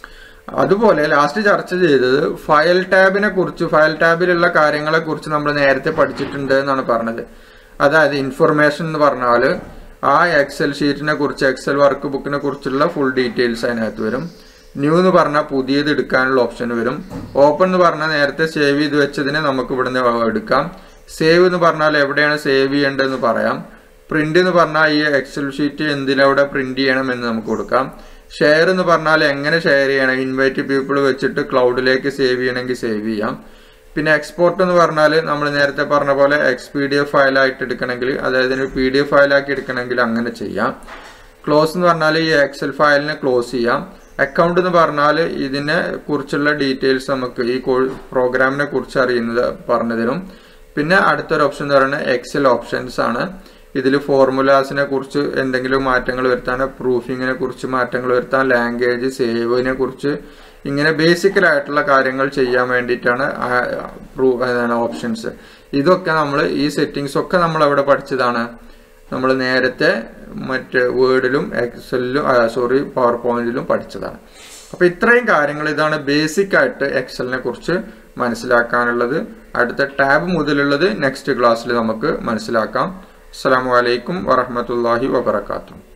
അതുപോലെ ലാസ്റ്റ് ചർച്ച ചെയ്തത് ഫയൽ ടാബിനെ കുറിച്ച് ഫയൽ ടാബിലുള്ള കാര്യങ്ങളെ കുറിച്ച് നമ്മൾ നേരത്തെ പഠിച്ചിട്ടുണ്ട് എന്നാണ് പറഞ്ഞത് അതായത് ഇൻഫർമേഷൻ എന്ന് പറഞ്ഞാൽ ആ എക്സൽ ഷീറ്റിനെ കുറിച്ച് എക്സൽ വർക്ക് ബുക്കിനെ കുറിച്ചുള്ള ഫുൾ ഡീറ്റെയിൽസ് അതിനകത്ത് വരും ന്യൂ എന്ന് പറഞ്ഞാൽ പുതിയത് എടുക്കാനുള്ള ഓപ്ഷൻ വരും ഓപ്പൺ എന്ന് പറഞ്ഞാൽ നേരത്തെ സേവ് ചെയ്ത് വെച്ചതിനെ നമുക്ക് ഇവിടുന്ന് എടുക്കാം സേവ് എന്ന് പറഞ്ഞാൽ എവിടെയാണ് സേവ് ചെയ്യേണ്ടതെന്ന് പറയാം പ്രിന്റ് എന്ന് പറഞ്ഞാൽ ഈ എക്സൽ ഷീറ്റ് എന്തിലവിടെ പ്രിന്റ് ചെയ്യണം എന്ന് നമുക്ക് കൊടുക്കാം ഷെയർ എന്ന് പറഞ്ഞാൽ എങ്ങനെ ഷെയർ ചെയ്യണം ഇൻവൈറ്റ് പീപ്പിൾ വെച്ചിട്ട് ക്ലൗഡിലേക്ക് സേവ് ചെയ്യണമെങ്കിൽ സേവ് ചെയ്യാം പിന്നെ എക്സ്പോർട്ട് എന്ന് പറഞ്ഞാൽ നമ്മൾ നേരത്തെ പറഞ്ഞ പോലെ എക്സ് പി ഡി എഫ് ഫയലായിട്ട് എടുക്കണമെങ്കിൽ അതായത് പി ഡി എഫ് ഫയലാക്കി എടുക്കണമെങ്കിൽ അങ്ങനെ ചെയ്യാം ക്ലോസ് എന്ന് പറഞ്ഞാൽ ഈ എക്സൽ ഫയലിനെ ക്ലോസ് ചെയ്യാം അക്കൗണ്ട് എന്ന് പറഞ്ഞാൽ ഇതിനെ കുറിച്ചുള്ള ഡീറ്റെയിൽസ് നമുക്ക് ഈ പ്രോഗ്രാമിനെ കുറിച്ച് അറിയുന്നത് പറഞ്ഞു തരും പിന്നെ അടുത്തൊരു ഓപ്ഷൻ എന്ന് പറയുന്നത് എക്സൽ ഓപ്ഷൻസ് ആണ് ഇതിൽ ഫോർമുലാസിനെ കുറിച്ച് എന്തെങ്കിലും മാറ്റങ്ങൾ വരുത്താൻ പ്രൂഫിങ്ങിനെ കുറിച്ച് മാറ്റങ്ങൾ വരുത്താൻ ലാംഗ്വേജ് സേവിനെ കുറിച്ച് ഇങ്ങനെ ബേസിക്കലായിട്ടുള്ള കാര്യങ്ങൾ ചെയ്യാൻ വേണ്ടിയിട്ടാണ് ഓപ്ഷൻസ് ഇതൊക്കെ നമ്മൾ ഈ സെറ്റിങ്സ് ഒക്കെ നമ്മൾ എവിടെ പഠിച്ചതാണ് നമ്മൾ നേരത്തെ മറ്റ് വേർഡിലും എക്സലിലും സോറി പവർ പോയിന്റിലും പഠിച്ചതാണ് അപ്പോൾ ഇത്രയും കാര്യങ്ങൾ ഇതാണ് ബേസിക് ആയിട്ട് എക്സലിനെ കുറിച്ച് മനസ്സിലാക്കാനുള്ളത് അടുത്ത ടാബ് മുതലുള്ളത് നെക്സ്റ്റ് ക്ലാസ്സിൽ നമുക്ക് മനസ്സിലാക്കാം അസ്സാം വലൈക്കും വറഹമത്തല്ലാഹി വബർക്കാത്തു